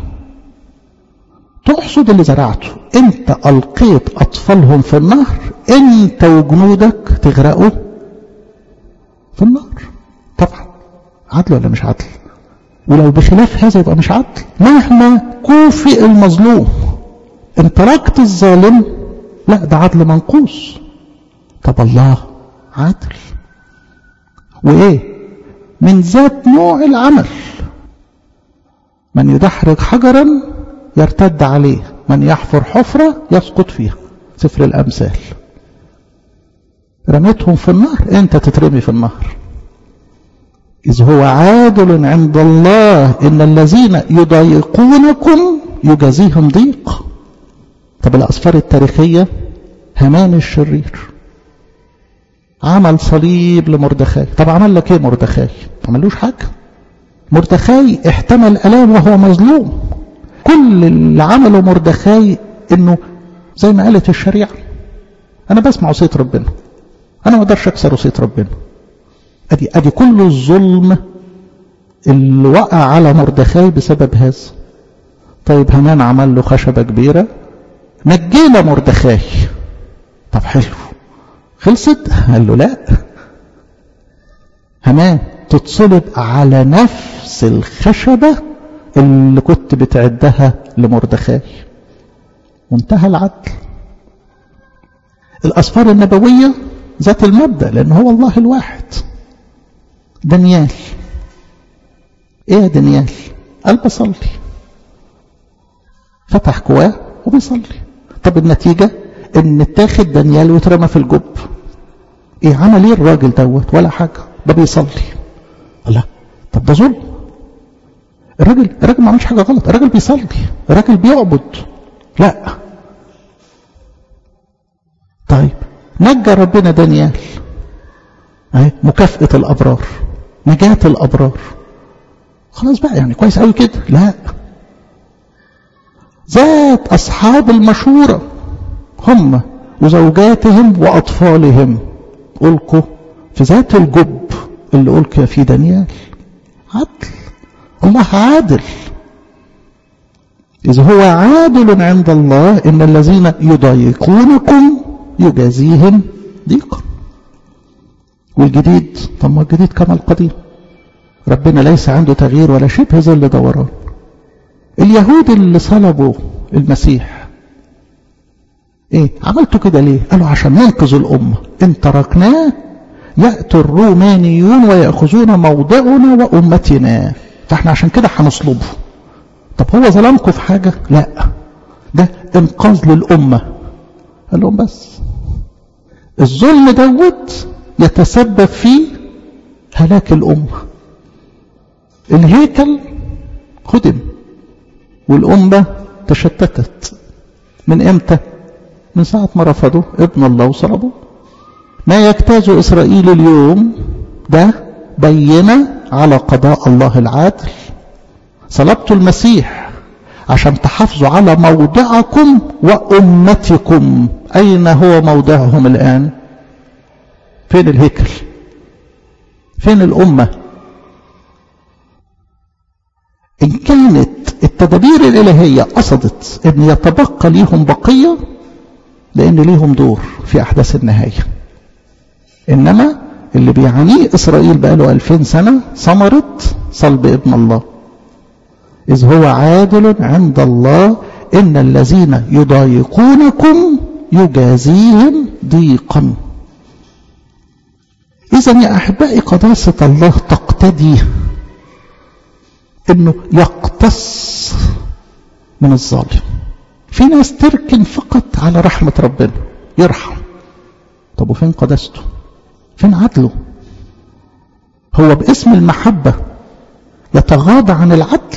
A: تحصد اللي زرعته انت القيت اطفالهم في النهر انت وجنودك تغرقوا في النهر طبعا عدل ولا مش عدل ولو بخلاف هذا يبقى مش عدل مهما كوفئ المظلوم ان تركت الظالم لا ده عدل منقوص طب الله عدل وايه من ذات نوع العمل من يدحرج حجرا يرتد عليه من يحفر حفرة يسقط فيها سفر الأمثال رميتهم في النهر انت تترمي في النهر إذ هو عادل عند الله إن الذين يضايقونكم يجازيهم ضيق طب الأسفار التاريخية همان الشرير عمل صليب لمردخاي طب عمل لك ايه مردخاي عملوش حاجة مردخاي احتمل ألام وهو مظلوم كل اللي عمله مردخاي انه زي ما قالت الشريعة انا بسمع وصية ربنا انا ما اقدرش اكسر وصية ربنا ادي ادي كل الظلم اللي وقع على مردخاي بسبب هذا طيب همان عمل له خشبة كبيرة نجينا مردخاي طب حلو خلصت قال له لا همان تتصلب على نفس الخشبة اللي كنت بتعدها لمردخاي وانتهى العدل الأسفار النبوية ذات المبدأ لأن هو الله الواحد دانيال ايه يا دانيال قال بصلي فتح كواه وبيصلي طب النتيجة ان اتاخد دانيال واترمى في الجب ايه عمل ايه الراجل دوت ولا حاجة ده بيصلي الله طب ده ظلم الراجل الراجل ما عملش حاجة غلط الراجل بيصلي الراجل بيعبد لا طيب نجى ربنا دانيال اهي مكافأة الأبرار نجاة الأبرار خلاص بقى يعني كويس قوي كده لا ذات أصحاب المشورة هم وزوجاتهم وأطفالهم ألقوا في ذات الجب اللي ألقي في دانيال عدل الله عادل إذا هو عادل عند الله إن الذين يضايقونكم يجازيهم ضيقا والجديد طب ما الجديد كما القديم ربنا ليس عنده تغيير ولا شبه ظل دوران اليهود اللي صلبوا المسيح ايه عملتوا كده ليه قالوا عشان ننقذ الأمة ان تركناه يأتي الرومانيون ويأخذون موضعنا وأمتنا فاحنا عشان كده هنصلبه طب هو ظلمكم في حاجة لا ده انقاذ للأمة قال لهم بس الظلم دوت يتسبب في هلاك الأمة الهيكل خدم والأمة تشتتت من امتى من ساعة ما رفضوا ابن الله وصلبوه ما يجتاز إسرائيل اليوم ده بينة على قضاء الله العادل صلبتوا المسيح عشان تحافظوا على موضعكم وأمتكم أين هو موضعهم الآن فين الهيكل فين الأمة إن كانت التدابير الإلهية قصدت أن يتبقى ليهم بقية لأن ليهم دور في أحداث النهاية إنما اللي بيعانيه إسرائيل بقاله ألفين سنة ثمرة صلب ابن الله إذ هو عادل عند الله إن الذين يضايقونكم يجازيهم ضيقا إذا يا أحبائي قداسة الله تقتدي إنه يقتص من الظالم في ناس تركن فقط على رحمة ربنا يرحم طب وفين قداسته فين عدله هو باسم المحبة يتغاضى عن العدل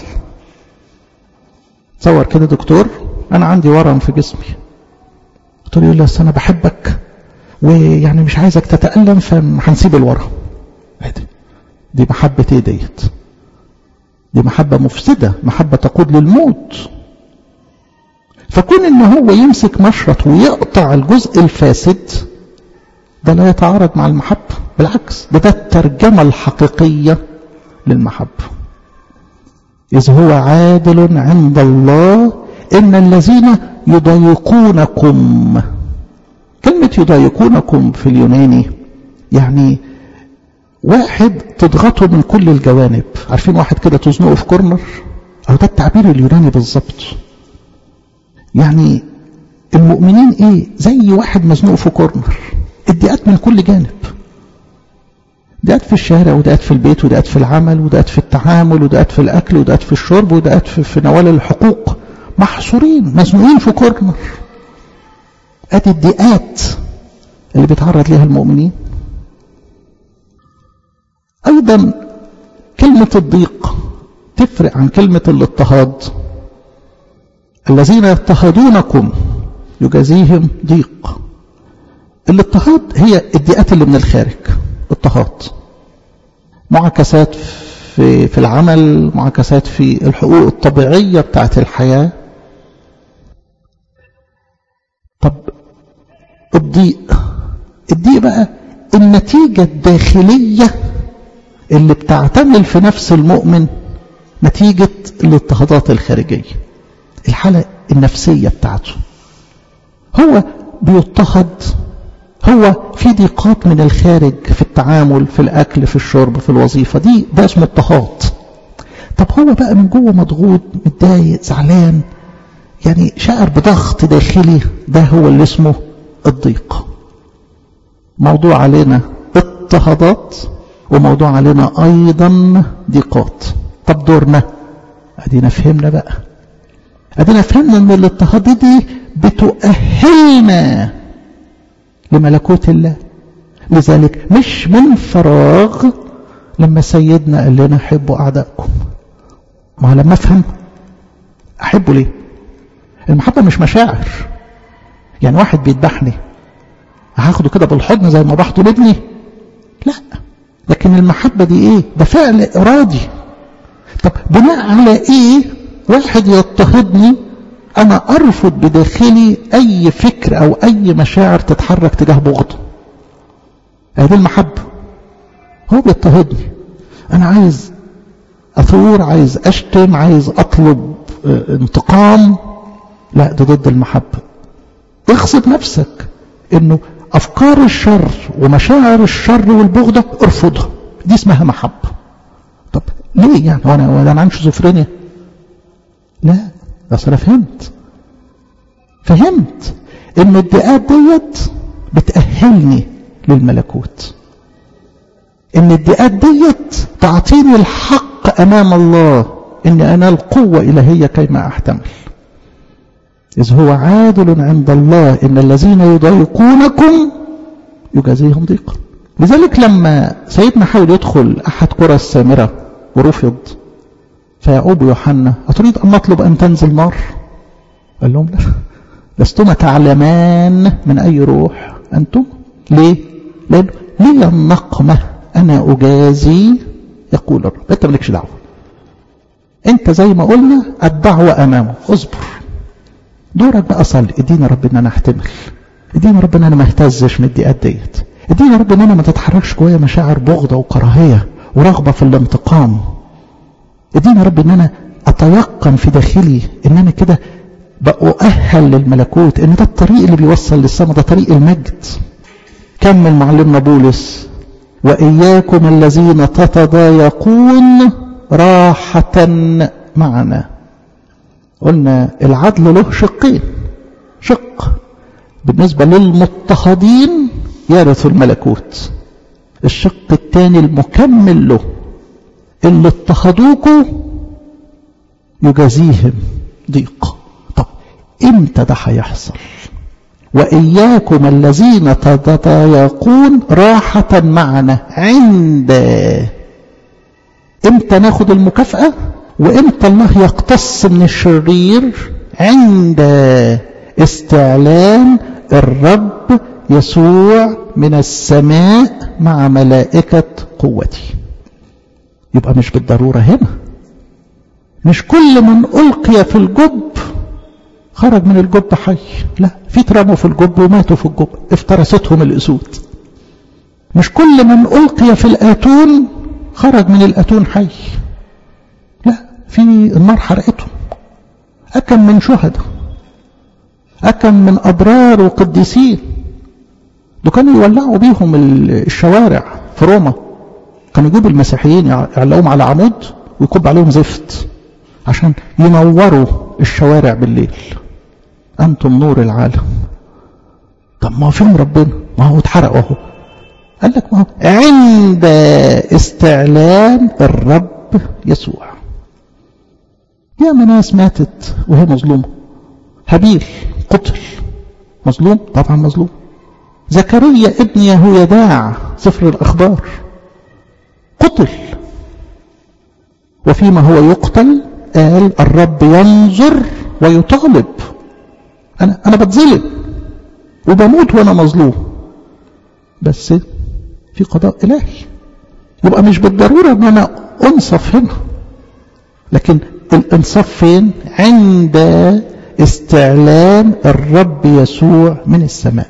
A: تصور كده دكتور انا عندي ورم في جسمي قلت له يقول لي انا بحبك ويعني مش عايزك تتألم فهنسيب الورم دي, دي محبة ايه ديت دي محبة مفسدة محبة تقود للموت فكون ان هو يمسك مشرط ويقطع الجزء الفاسد ده لا يتعارض مع المحبة بالعكس ده ده الترجمة الحقيقية للمحبة إذ هو عادل عند الله إن الذين يضايقونكم كلمة يضايقونكم في اليوناني يعني واحد تضغطه من كل الجوانب عارفين واحد كده تزنقه في كورنر أو ده التعبير اليوناني بالظبط يعني المؤمنين ايه زي واحد مزنوق في كورنر اديات من كل جانب دقات في الشارع ودقات في البيت ودقات في العمل ودقات في التعامل ودقات في الأكل ودقات في الشرب ودقات في, في نوال الحقوق محصورين مزنوقين في كورنر ادي الدقات اللي بيتعرض لها المؤمنين أيضا كلمة الضيق تفرق عن كلمة الاضطهاد الذين يضطهدونكم يجازيهم ضيق الاضطهاد هي الدقات اللي من الخارج اضطهاد معاكسات في في العمل معاكسات في الحقوق الطبيعية بتاعت الحياة طب الضيق الضيق بقى النتيجة الداخلية اللي بتعتمل في نفس المؤمن نتيجة الاضطهادات الخارجية الحالة النفسية بتاعته هو بيضطهد هو في ضيقات من الخارج في التعامل في الأكل في الشرب في الوظيفة دي ده اسمه اضطهاد طب هو بقى من جوه مضغوط متضايق زعلان يعني شعر بضغط داخلي ده هو اللي اسمه الضيق موضوع علينا اضطهادات وموضوع علينا أيضا ضيقات طب دورنا أدينا فهمنا بقى أدينا فهمنا أن الاضطهاد دي بتؤهلنا لملكوت الله لذلك مش من فراغ لما سيدنا قال لنا حبوا أعدائكم ما لما أفهم أحبه ليه المحبة مش مشاعر يعني واحد بيذبحني هاخده كده بالحضن زي ما بحضن ابني لا لكن المحبة دي ايه ده فعل ارادي طب بناء على ايه واحد يضطهدني انا ارفض بداخلي اي فكر او اي مشاعر تتحرك تجاه بغضه هذه المحبة هو بيضطهدني انا عايز اثور عايز اشتم عايز اطلب انتقام لا ده ضد المحبة اغصب نفسك انه افكار الشر ومشاعر الشر والبغضة ارفضها دي اسمها محبة طب ليه يعني وانا وانا انا عندي شيزوفرينيا لا اصل انا فهمت فهمت ان الدقات ديت بتأهلني للملكوت ان الدقات ديت تعطيني الحق امام الله ان انال قوة الهية كيما احتمل إذ هو عادل عند الله إن الذين يضايقونكم يجازيهم ضيقا لذلك لما سيدنا حاول يدخل أحد قرى السامرة ورفض فيعقوب يوحنا أتريد أن نطلب أن تنزل نار قال لهم لا لستما تعلمان من أي روح أنتم ليه لأن لي النقمة أنا أجازي يقول الرب أنت مالكش دعوة أنت زي ما قلنا الدعوة أمامه اصبر دورك بقى صلي اديني رب ان انا احتمل اديني رب ان انا ما اهتزش من الدقات ديت اديني رب ان انا ما تتحركش جوايا مشاعر بغضة وكراهية ورغبة في الانتقام اديني رب ان انا اتيقن في داخلي ان انا كده بأؤهل للملكوت ان ده الطريق اللي بيوصل للسماء ده طريق المجد كمل معلمنا بولس وإياكم الذين تتضايقون راحة معنا قلنا العدل له شقين شق بالنسبة للمضطهدين يرث الملكوت الشق الثاني المكمل له اللي اضطهدوكوا يجازيهم ضيق طب امتى ده هيحصل وإياكم الذين تتضايقون راحة معنا عند امتى ناخد المكافأة وامتى الله يقتص من الشرير عند استعلان الرب يسوع من السماء مع ملائكة قوتي يبقى مش بالضرورة هنا مش كل من ألقي في الجب خرج من الجب حي لا في ترموا في الجب وماتوا في الجب افترستهم الأسود مش كل من ألقي في الآتون خرج من الآتون حي لا في النار حرقتهم أكم من شهداء أكم من أبرار وقديسين دول كانوا يولعوا بيهم الشوارع في روما كانوا يجيبوا المسيحيين يعلقوهم على عمود ويكب عليهم زفت عشان ينوروا الشوارع بالليل أنتم نور العالم طب ما فين ربنا ما هو اتحرق اهو قال لك ما هو عند استعلان الرب يسوع يا ناس ماتت وهي مظلومة هابيل قتل مظلوم طبعا مظلوم زكريا ابن يهويداع سفر الأخبار قتل وفيما هو يقتل قال الرب ينظر ويطالب أنا, أنا بتظلم وبموت وأنا مظلوم بس في قضاء إلهي يبقى مش بالضرورة أن أنا أنصف هنا لكن الانصاف فين عند استعلان الرب يسوع من السماء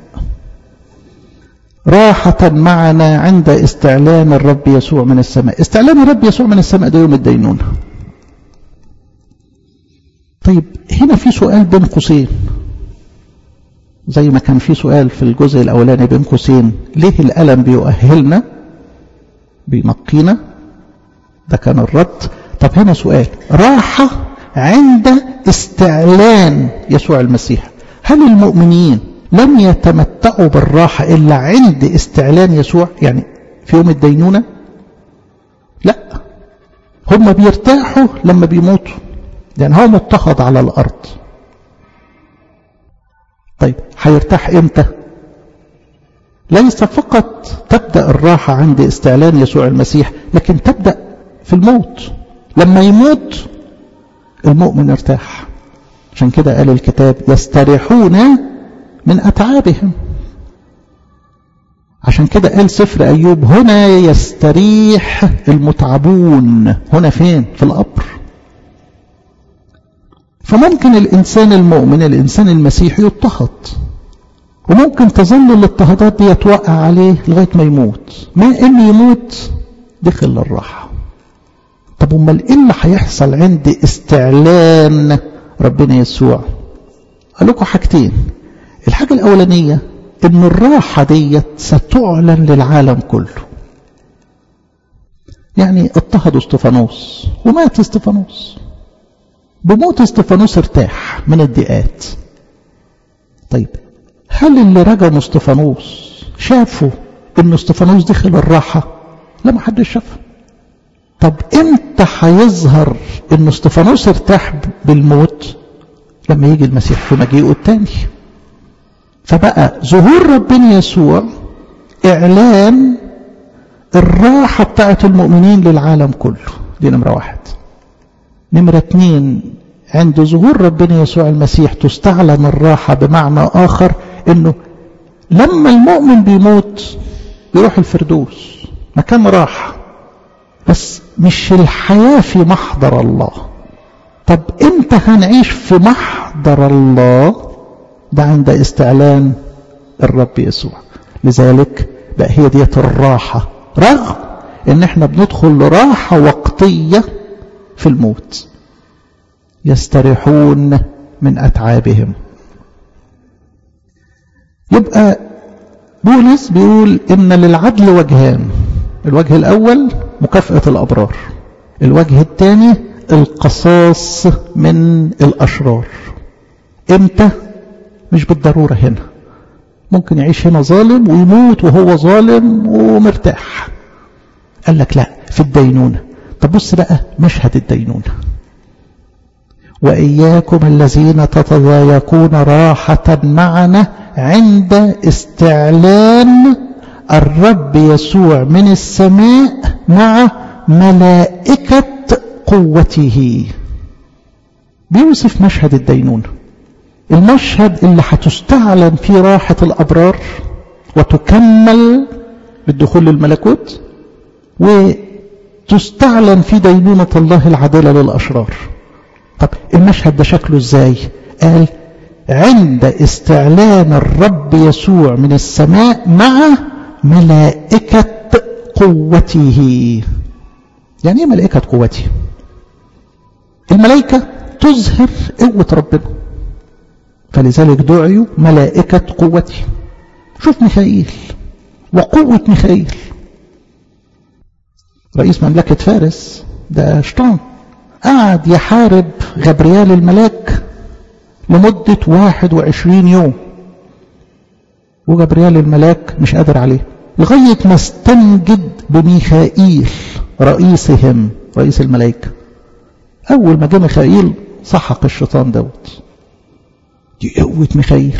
A: راحة معنا عند استعلان الرب يسوع من السماء استعلان الرب يسوع من السماء ده يوم الدينونة طيب هنا في سؤال بين قوسين زي ما كان في سؤال في الجزء الأولاني بين قوسين ليه الألم بيؤهلنا بينقينا ده كان الرد طب هنا سؤال راحة عند استعلان يسوع المسيح هل المؤمنين لم يتمتعوا بالراحة إلا عند استعلان يسوع يعني في يوم الدينونة لا هم بيرتاحوا لما بيموتوا لأن هو مضطهد على الأرض طيب هيرتاح امتى ليس فقط تبدأ الراحة عند استعلان يسوع المسيح لكن تبدأ في الموت لما يموت المؤمن ارتاح عشان كده قال الكتاب يستريحون من أتعابهم عشان كده قال سفر أيوب هنا يستريح المتعبون هنا فين في القبر فممكن الإنسان المؤمن الإنسان المسيحي يضطهد وممكن تظل الاضطهادات دي توقع عليه لغاية ما يموت ما إن يموت دخل للراحة طب امال ايه اللي هيحصل عند استعلان ربنا يسوع قال لكم حاجتين الحاجة الأولانية إن الراحة ديت ستعلن للعالم كله يعني اضطهدوا استفانوس ومات استفانوس بموت استفانوس ارتاح من الضيقات طيب هل اللي رجموا استفانوس شافوا ان استفانوس دخل الراحة لا ما حدش شافه طب امتى هيظهر ان استفانوس ارتاح بالموت لما يجي المسيح في مجيئه الثاني فبقى ظهور ربنا يسوع اعلان الراحة بتاعت المؤمنين للعالم كله دي نمرة واحد نمرة اتنين عند ظهور ربنا يسوع المسيح تستعلن الراحة بمعنى آخر انه لما المؤمن بيموت يروح الفردوس مكان راحة بس مش الحياة في محضر الله طب امتى هنعيش في محضر الله ده عند استعلان الرب يسوع لذلك بقى هي ديت الراحة رغم ان احنا بندخل لراحة وقتية في الموت يستريحون من أتعابهم يبقى بولس بيقول إن للعدل وجهان الوجه الأول مكافأة الأبرار الوجه الثاني القصاص من الأشرار إمتى مش بالضرورة هنا ممكن يعيش هنا ظالم ويموت وهو ظالم ومرتاح قال لك لا في الدينونة طب بص بقى مشهد الدينونة وإياكم الذين تتضايقون راحة معنا عند استعلان الرب يسوع من السماء مع ملائكة قوته بيوصف مشهد الدينونة المشهد اللي هتستعلن فيه راحة الأبرار وتكمل بالدخول للملكوت وتستعلن في دينونة الله العادلة للأشرار طب المشهد ده شكله ازاي قال عند استعلان الرب يسوع من السماء مع ملائكة قوته يعني ايه ملائكة قوته الملائكة تظهر قوة ربنا فلذلك دعيوا ملائكة قوته شوف ميخائيل وقوة ميخائيل رئيس مملكة فارس ده شيطان قعد يحارب غبريال الملاك لمدة واحد وعشرين يوم وجبريال الملاك مش قادر عليه لغاية ما استنجد بميخائيل رئيسهم رئيس الملائكة أول ما جه ميخائيل سحق الشيطان دوت دي قوة ميخائيل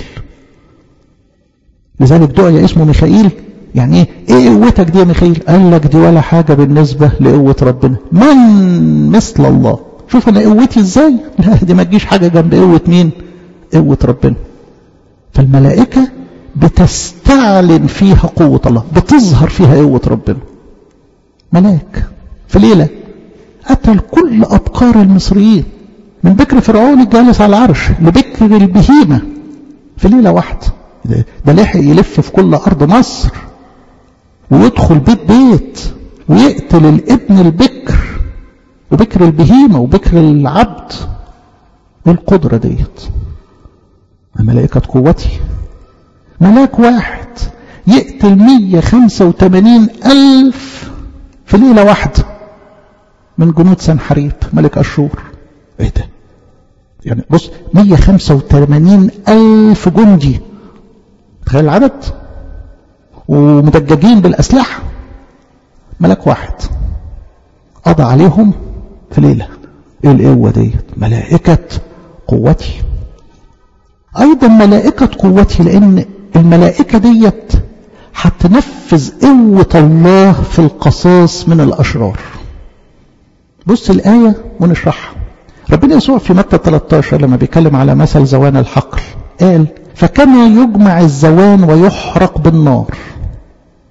A: لذلك دعي اسمه ميخائيل يعني ايه ايه قوتك دي يا ميخائيل قال لك دي ولا حاجة بالنسبة لقوة ربنا من مثل الله شوف انا قوتي ازاي لا دي ما تجيش حاجة جنب قوة مين قوة ربنا فالملائكة بتستعلن فيها قوة الله بتظهر فيها قوة ربنا ملاك في ليلة قتل كل أبقار المصريين من بكر فرعون الجالس على العرش لبكر البهيمة في ليلة واحدة ده لحق يلف في كل أرض مصر ويدخل بيت بيت ويقتل الابن البكر وبكر البهيمة وبكر العبد والقدرة ديت ملائكة قوتي ملاك واحد يقتل 185 ألف في ليلة واحدة من جنود سنحريب ملك أشور ايه ده يعني بص 185 ألف جندي تخيل العدد ومدججين بالأسلحة ملك واحد قضى عليهم في ليلة ايه القوة ديت ملائكة قوتي ايضا ملائكة قوتي لان الملائكة ديت هتنفذ قوة الله في القصاص من الاشرار بص الآية ونشرحها ربنا يسوع في متى 13 لما بيتكلم على مثل زوان الحقل قال فكما يجمع الزوان ويحرق بالنار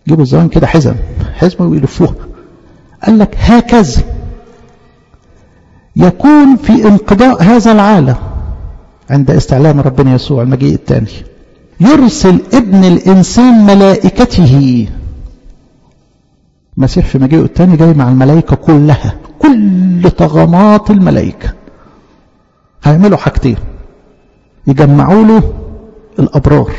A: جيبوا الزمان كده حزم حزمة ويلفوها قال لك هكذا يكون في انقضاء هذا العالم عند استعلام ربنا يسوع المجيء الثاني يرسل ابن الإنسان ملائكته المسيح في مجيئه الثاني جاي مع الملائكة كلها كل طغمات الملائكة هيعملوا حاجتين يجمعوا له الأبرار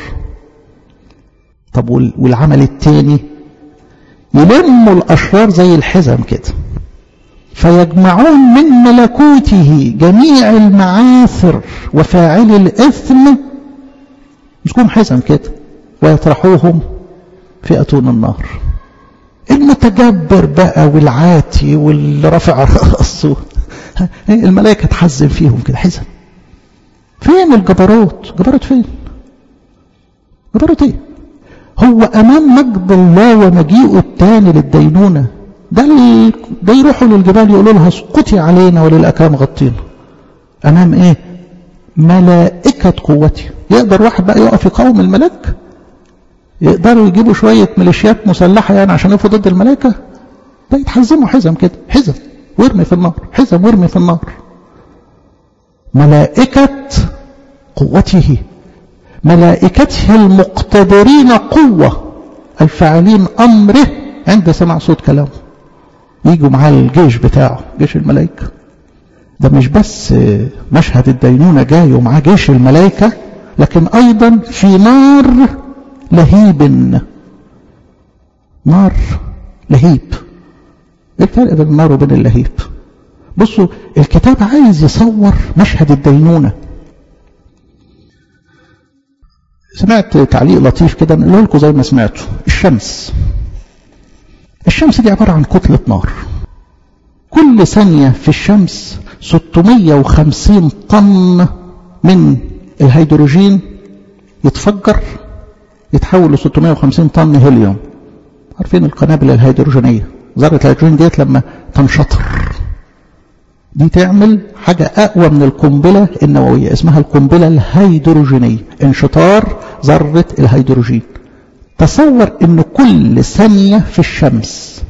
A: طب والعمل الثاني يلموا الأشرار زي الحزم كده فيجمعون من ملكوته جميع المعاثر وفاعلي الإثم مسكوهم حزم كده ويطرحوهم في أتون النار المتجبر بقى والعاتي واللي رافع راسه الملائكة تحزن فيهم كده حزن فين الجبروت جبروت فين جبروت ايه هو امام مجد الله ومجيئه الثاني للدينونة ده ال... ده يروحوا للجبال يقولوا لها اسقطي علينا وللاكام غطينا امام ايه ملائكة قوتي يقدر واحد بقى يقف يقاوم الملاك يقدروا يجيبوا شوية ميليشيات مسلحة يعني عشان يقفوا ضد الملائكة ده يتحزموا حزم كده حزم وارمي في النار حزم وارمي في النار ملائكة قوته ملائكته المقتدرين قوة الفاعلين أمره عند سمع صوت كلامه يجوا معاه الجيش بتاعه جيش الملائكة ده مش بس مشهد الدينونة جاي ومعاه جيش الملائكة لكن أيضا في نار لهيب نار لهيب ايه الفرق بين النار وبين اللهيب بصوا الكتاب عايز يصور مشهد الدينونة سمعت تعليق لطيف كده نقول لكم زي ما سمعتوا الشمس الشمس دي عبارة عن كتلة نار كل ثانية في الشمس 650 طن من الهيدروجين يتفجر يتحول ل 650 طن هيليوم عارفين القنابل الهيدروجينية ذرة الهيدروجين ديت لما تنشطر دي تعمل حاجة أقوى من القنبلة النووية اسمها القنبلة الهيدروجينية انشطار ذرة الهيدروجين تصور ان كل ثانية في الشمس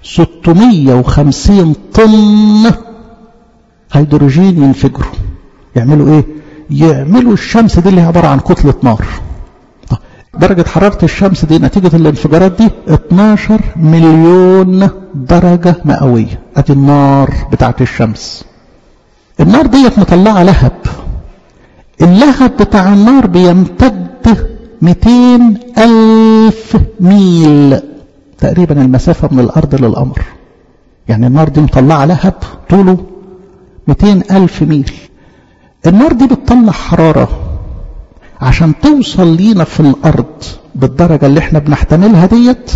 A: 650 طن هيدروجين ينفجروا يعملوا ايه يعملوا الشمس دي اللي هي عبارة عن كتلة نار درجة حرارة الشمس دي نتيجة الانفجارات دي 12 مليون درجة مئوية ادي النار بتاعت الشمس النار ديت مطلعة لهب اللهب بتاع النار بيمتد 200 ألف ميل تقريبا المسافة من الأرض للقمر يعني النار دي مطلعة لهب طوله 200 ألف ميل النار دي بتطلع حرارة عشان توصل لينا في الأرض بالدرجة اللي احنا بنحتملها ديت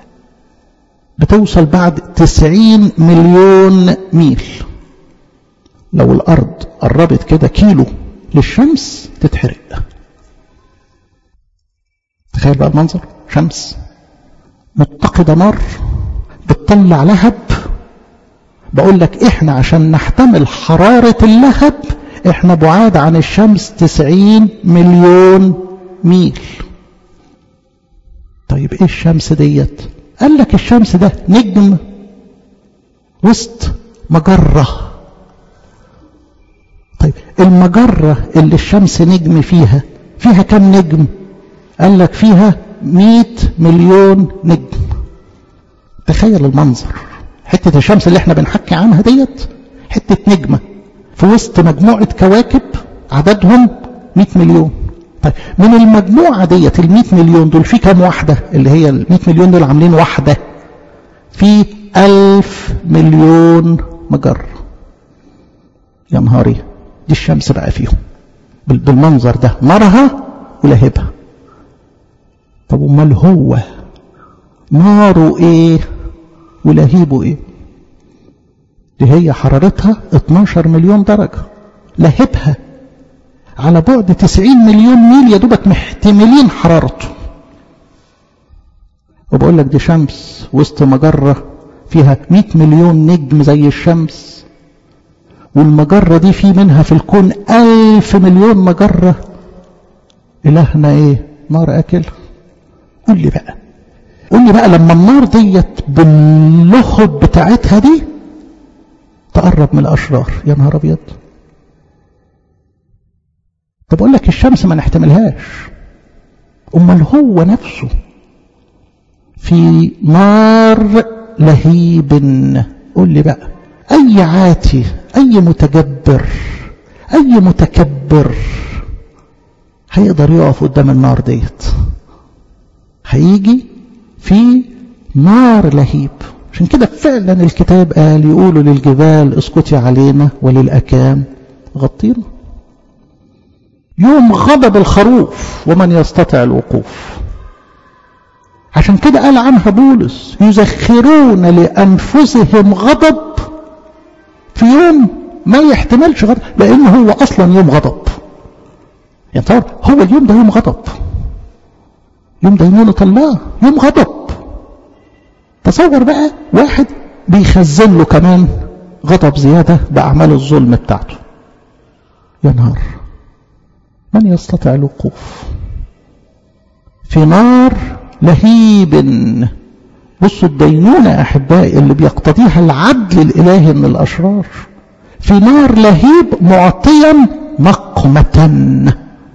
A: بتوصل بعد 90 مليون ميل لو الأرض قربت كده كيلو للشمس تتحرق تخيل بقى المنظر شمس متقدة نار بتطلع لهب بقول لك احنا عشان نحتمل حرارة اللهب احنا بعاد عن الشمس تسعين مليون ميل طيب ايه الشمس ديت قال لك الشمس ده نجم وسط مجرة طيب المجرة اللي الشمس نجم فيها فيها كم نجم قال لك فيها مئة مليون نجم تخيل المنظر حتة الشمس اللي احنا بنحكي عنها ديت حتة نجمة في وسط مجموعة كواكب عددهم 100 مليون طيب من المجموعة ديت ال 100 مليون دول في كام واحدة اللي هي ال 100 مليون دول عاملين واحدة في 1000 مليون مجرة يا نهاري دي الشمس بقى فيهم بالمنظر ده نارها ولهبها طب امال هو ناره ايه ولهيبه ايه دي هي حرارتها 12 مليون درجة لهبها على بعد 90 مليون ميل يا دوبك محتملين حرارته وبقول لك دي شمس وسط مجرة فيها 100 مليون نجم زي الشمس والمجرة دي في منها في الكون ألف مليون مجرة إلهنا إيه نار أكل قول لي بقى قول لي بقى لما النار ديت باللهب بتاعتها دي تقرب من الاشرار يا نهار ابيض طب اقول لك الشمس ما نحتملهاش امال هو نفسه في نار لهيب قول لي بقى اي عاتي اي متجبر اي متكبر هيقدر يقف قدام النار ديت هيجي في نار لهيب عشان كده فعلا الكتاب قال يقولوا للجبال اسكتي علينا وللأكام غطينا يوم غضب الخروف ومن يستطيع الوقوف عشان كده قال عنها بولس يزخرون لأنفسهم غضب في يوم ما يحتملش غضب لأنه هو أصلا يوم غضب يعني طبعا هو اليوم ده يوم غضب يوم دينونة الله يوم غضب تصور بقى واحد بيخزن له كمان غضب زيادة بأعمال الظلم بتاعته يا نهار من يستطيع الوقوف في نار لهيب بصوا الدينونة أحبائي اللي بيقتضيها العدل الإلهي من الأشرار في نار لهيب معطيا نقمة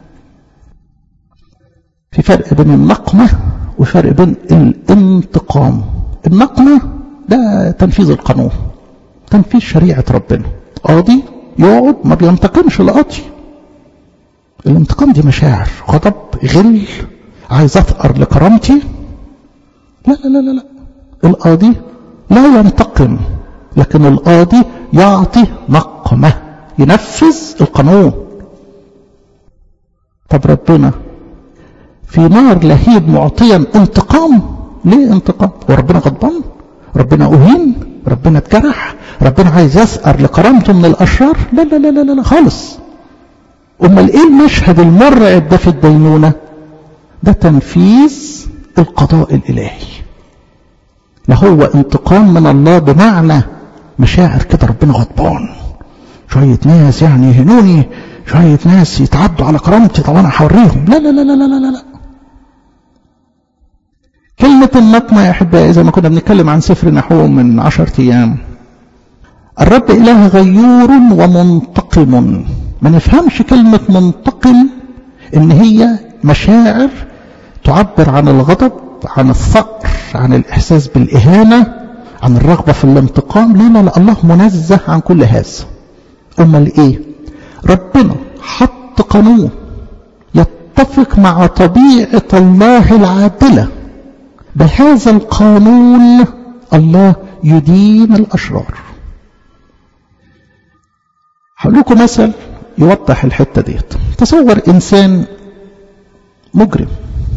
A: في فرق بين النقمة وفرق بين الانتقام النقمة ده تنفيذ القانون تنفيذ شريعة ربنا قاضي يقعد ما بينتقمش القاضي الانتقام دي مشاعر غضب غل عايز اثأر لكرامتي لا لا لا لا لا القاضي لا ينتقم لكن القاضي يعطي نقمة ينفذ القانون طب ربنا في نار لهيب معطيا انتقام ليه انتقام وربنا غضبان ربنا أهين ربنا اتجرح ربنا عايز يسأر لكرامته من الأشرار لا لا لا لا لا خالص أمال إيه المشهد المرعب ده في الدينونة ده تنفيذ القضاء الإلهي لا هو انتقام من الله بمعنى مشاعر كده ربنا غضبان شوية ناس يعني يهنوني شوية ناس يتعدوا على كرامتي طب أنا هوريهم لا لا لا لا لا لا لا كلمة النقمة يا أحبائي زي ما كنا بنتكلم عن سفر نحوم من عشرة أيام الرب إله غيور ومنتقم ما نفهمش كلمة منتقم إن هي مشاعر تعبر عن الغضب عن الثأر عن الإحساس بالإهانة عن الرغبة في الانتقام لا لا لا الله منزه عن كل هذا أمال إيه ربنا حط قانون يتفق مع طبيعة الله العادلة بهذا القانون الله يدين الأشرار هقول لكم مثل يوضح الحتة ديت تصور إنسان مجرم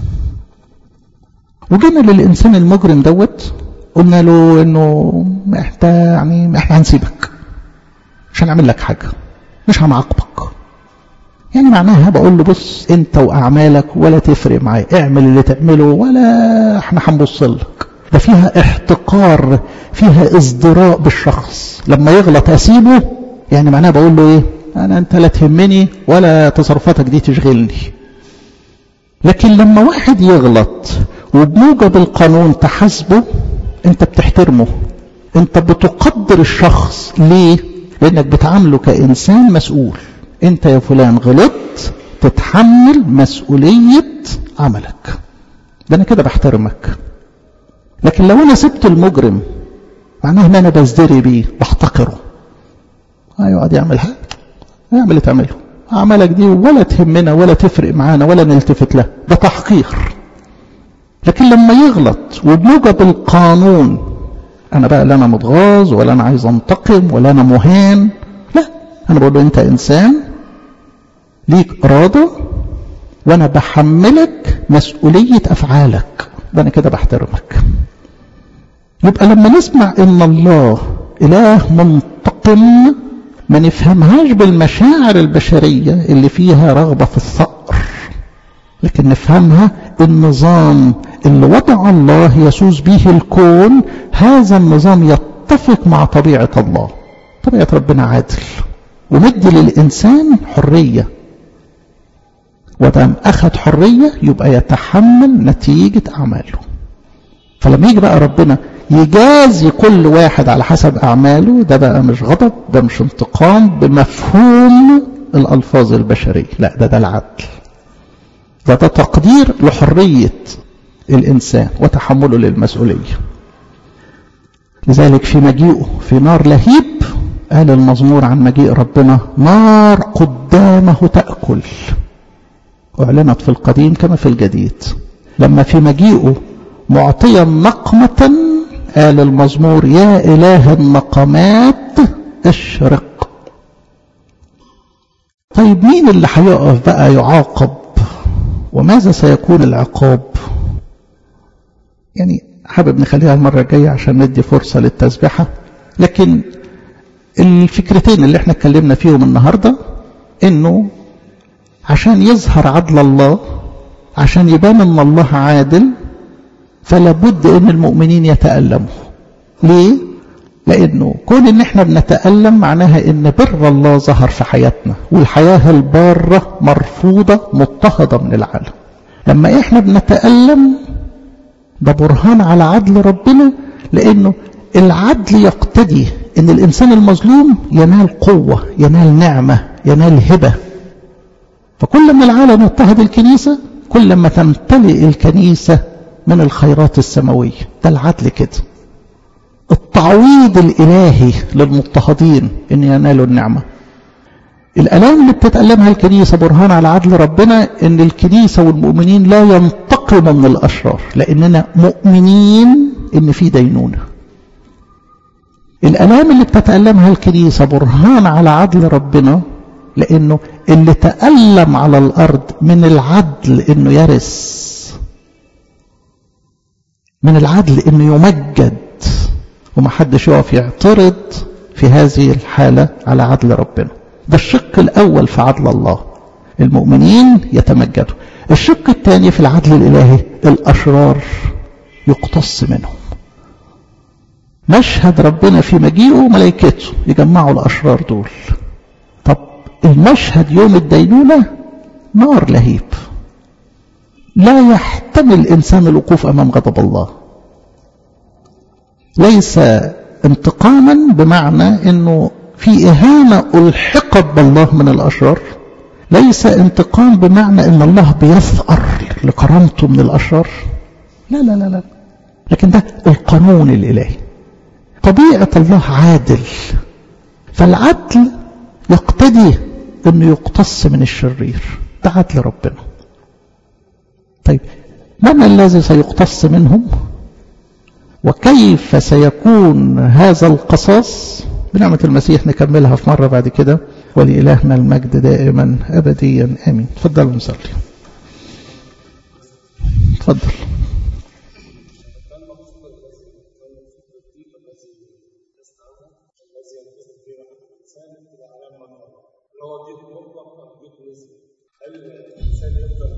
A: وجينا للإنسان المجرم دوت قلنا له إنه احنا يعني احنا هنسيبك مش هنعمل لك حاجة مش هنعاقبك يعني معناها بقول له بص انت واعمالك ولا تفرق معايا اعمل اللي تعمله ولا احنا هنبص لك ده فيها احتقار فيها ازدراء بالشخص لما يغلط اسيبه يعني معناها بقول له ايه انا انت لا تهمني ولا تصرفاتك دي تشغلني لكن لما واحد يغلط وبموجب القانون تحاسبه انت بتحترمه انت بتقدر الشخص ليه لانك بتعامله كانسان مسؤول انت يا فلان غلطت تتحمل مسؤولية عملك ده انا كده بحترمك لكن لو انا سبت المجرم معناه ان انا بزدري بيه بحتقره هيقعد يعمل حاجة يعمل اللي تعمله اعمالك دي ولا تهمنا ولا تفرق معانا ولا نلتفت له ده تحقير لكن لما يغلط وبموجب القانون انا بقى لا انا متغاظ ولا انا عايز انتقم ولا انا مهان لا انا بقول له انت انسان ليك إرادة وأنا بحملك مسؤولية أفعالك ده أنا كده بحترمك يبقى لما نسمع إن الله إله منتقم ما نفهمهاش بالمشاعر البشرية اللي فيها رغبة في الثأر لكن نفهمها النظام اللي وضع الله يسوس به الكون هذا النظام يتفق مع طبيعة الله طبيعة ربنا عادل ومدي للإنسان حرية ودام أخذ حرية يبقى يتحمل نتيجة أعماله فلما يجي بقى ربنا يجازي كل واحد على حسب أعماله ده بقى مش غضب ده مش انتقام بمفهوم الألفاظ البشرية لا ده ده العدل ده ده تقدير لحرية الإنسان وتحمله للمسؤولية لذلك في مجيئه في نار لهيب قال المزمور عن مجيء ربنا نار قدامه تأكل أعلنت في القديم كما في الجديد لما في مجيئه معطيا نقمة قال المزمور يا إله النقمات اشرق طيب مين اللي هيقف بقى يعاقب وماذا سيكون العقاب يعني حابب نخليها المرة الجاية عشان ندي فرصة للتسبحة لكن الفكرتين اللي احنا اتكلمنا فيهم النهاردة انه عشان يظهر عدل الله عشان يبان ان الله عادل فلا بد ان المؤمنين يتألموا ليه لانه كون ان احنا بنتألم معناها ان بر الله ظهر في حياتنا والحياة البارة مرفوضة مضطهدة من العالم لما احنا بنتألم ده برهان على عدل ربنا لانه العدل يقتدي ان الانسان المظلوم ينال قوة ينال نعمة ينال هبة فكل ما العالم يضطهد الكنيسة كل ما تمتلئ الكنيسة من الخيرات السماوية ده العدل كده التعويض الإلهي للمضطهدين إن ينالوا النعمة الألام اللي بتتألمها الكنيسة برهان على عدل ربنا إن الكنيسة والمؤمنين لا ينتقموا من الأشرار لأننا مؤمنين إن في دينونة الألام اللي بتتألمها الكنيسة برهان على عدل ربنا لأنه اللي تألم على الأرض من العدل إنه يرث من العدل إنه يمجد ومحدش يقف يعترض في هذه الحالة على عدل ربنا ده الشق الأول في عدل الله المؤمنين يتمجدوا الشق الثاني في العدل الإلهي الأشرار يقتص منهم مشهد ربنا في مجيئه ملائكته يجمعوا الأشرار دول طب المشهد يوم الدينونة نار لهيب لا يحتمل إنسان الوقوف أمام غضب الله ليس انتقاما بمعنى أنه في إهانة ألحقت بالله من الأشرار ليس انتقام بمعنى أن الله بيثأر لكرامته من الأشرار لا لا لا لا لكن ده القانون الإلهي طبيعة الله عادل فالعدل يقتضي أنه يقتص من الشرير ده عدل ربنا طيب من الذي سيقتص منهم وكيف سيكون هذا القصاص بنعمة المسيح نكملها في مرة بعد كده ولإلهنا المجد دائما أبديا آمين تفضلوا نصلي تفضل
B: هل الانسان يفضل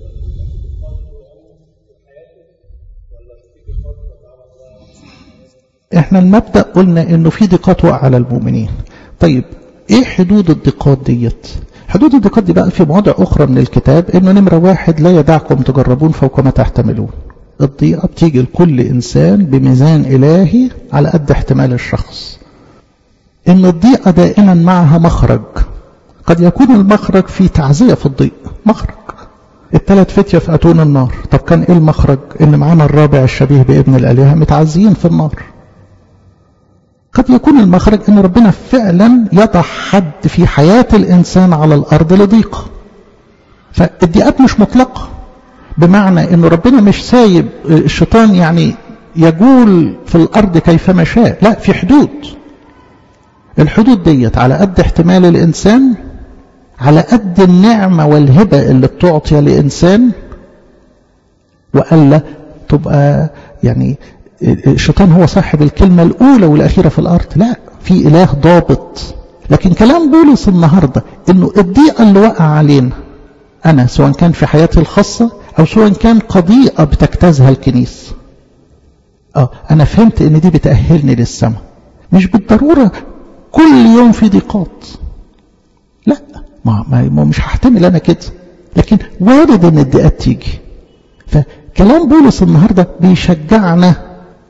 B: في حياته ولا تيجي فتره تعالى
A: احنا المبدأ قلنا انه في ضيقات وقع على المؤمنين طيب ايه حدود الضيقات ديت حدود الضيقات دي بقى في مواضع اخرى من الكتاب انه نمرة واحد لا يدعكم تجربون فوق ما تحتملون الضيقة بتيجي لكل انسان بميزان الهي على قد احتمال الشخص ان الضيقة دائما معها مخرج قد يكون المخرج في تعزية في الضيق مخرج الثلاث فتية في أتون النار طب كان ايه المخرج ان معانا الرابع الشبيه بابن الآلهة متعزيين في النار قد يكون المخرج ان ربنا فعلا يضع حد في حياة الانسان على الارض لضيقة فالضيقات مش مطلقة بمعنى ان ربنا مش سايب الشيطان يعني يجول في الارض كيفما شاء لا في حدود الحدود ديت على قد احتمال الانسان على قد النعمة والهبة اللي بتعطي لإنسان وألا تبقى يعني الشيطان هو صاحب الكلمة الأولى والأخيرة في الأرض لا في إله ضابط لكن كلام بولس النهاردة إنه الضيقة اللي وقع علينا أنا سواء كان في حياتي الخاصة أو سواء كان قضية بتجتازها الكنيسة آه أنا فهمت إن دي بتأهلني للسماء مش بالضرورة كل يوم في ضيقات لا ما, ما مش هحتمل أنا كده لكن وارد إن الضيقات تيجي فكلام بولس النهاردة بيشجعنا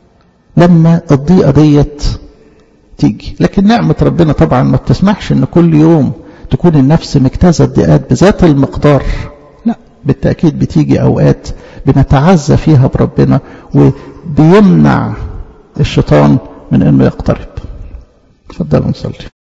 A: لما الضيقة ديت تيجي لكن نعمة ربنا طبعا ما بتسمحش ان كل يوم تكون النفس مجتازة الضيقات بذات المقدار لا بالتأكيد بتيجي أوقات بنتعزى فيها بربنا وبيمنع الشيطان من انه يقترب تفضلوا نصلي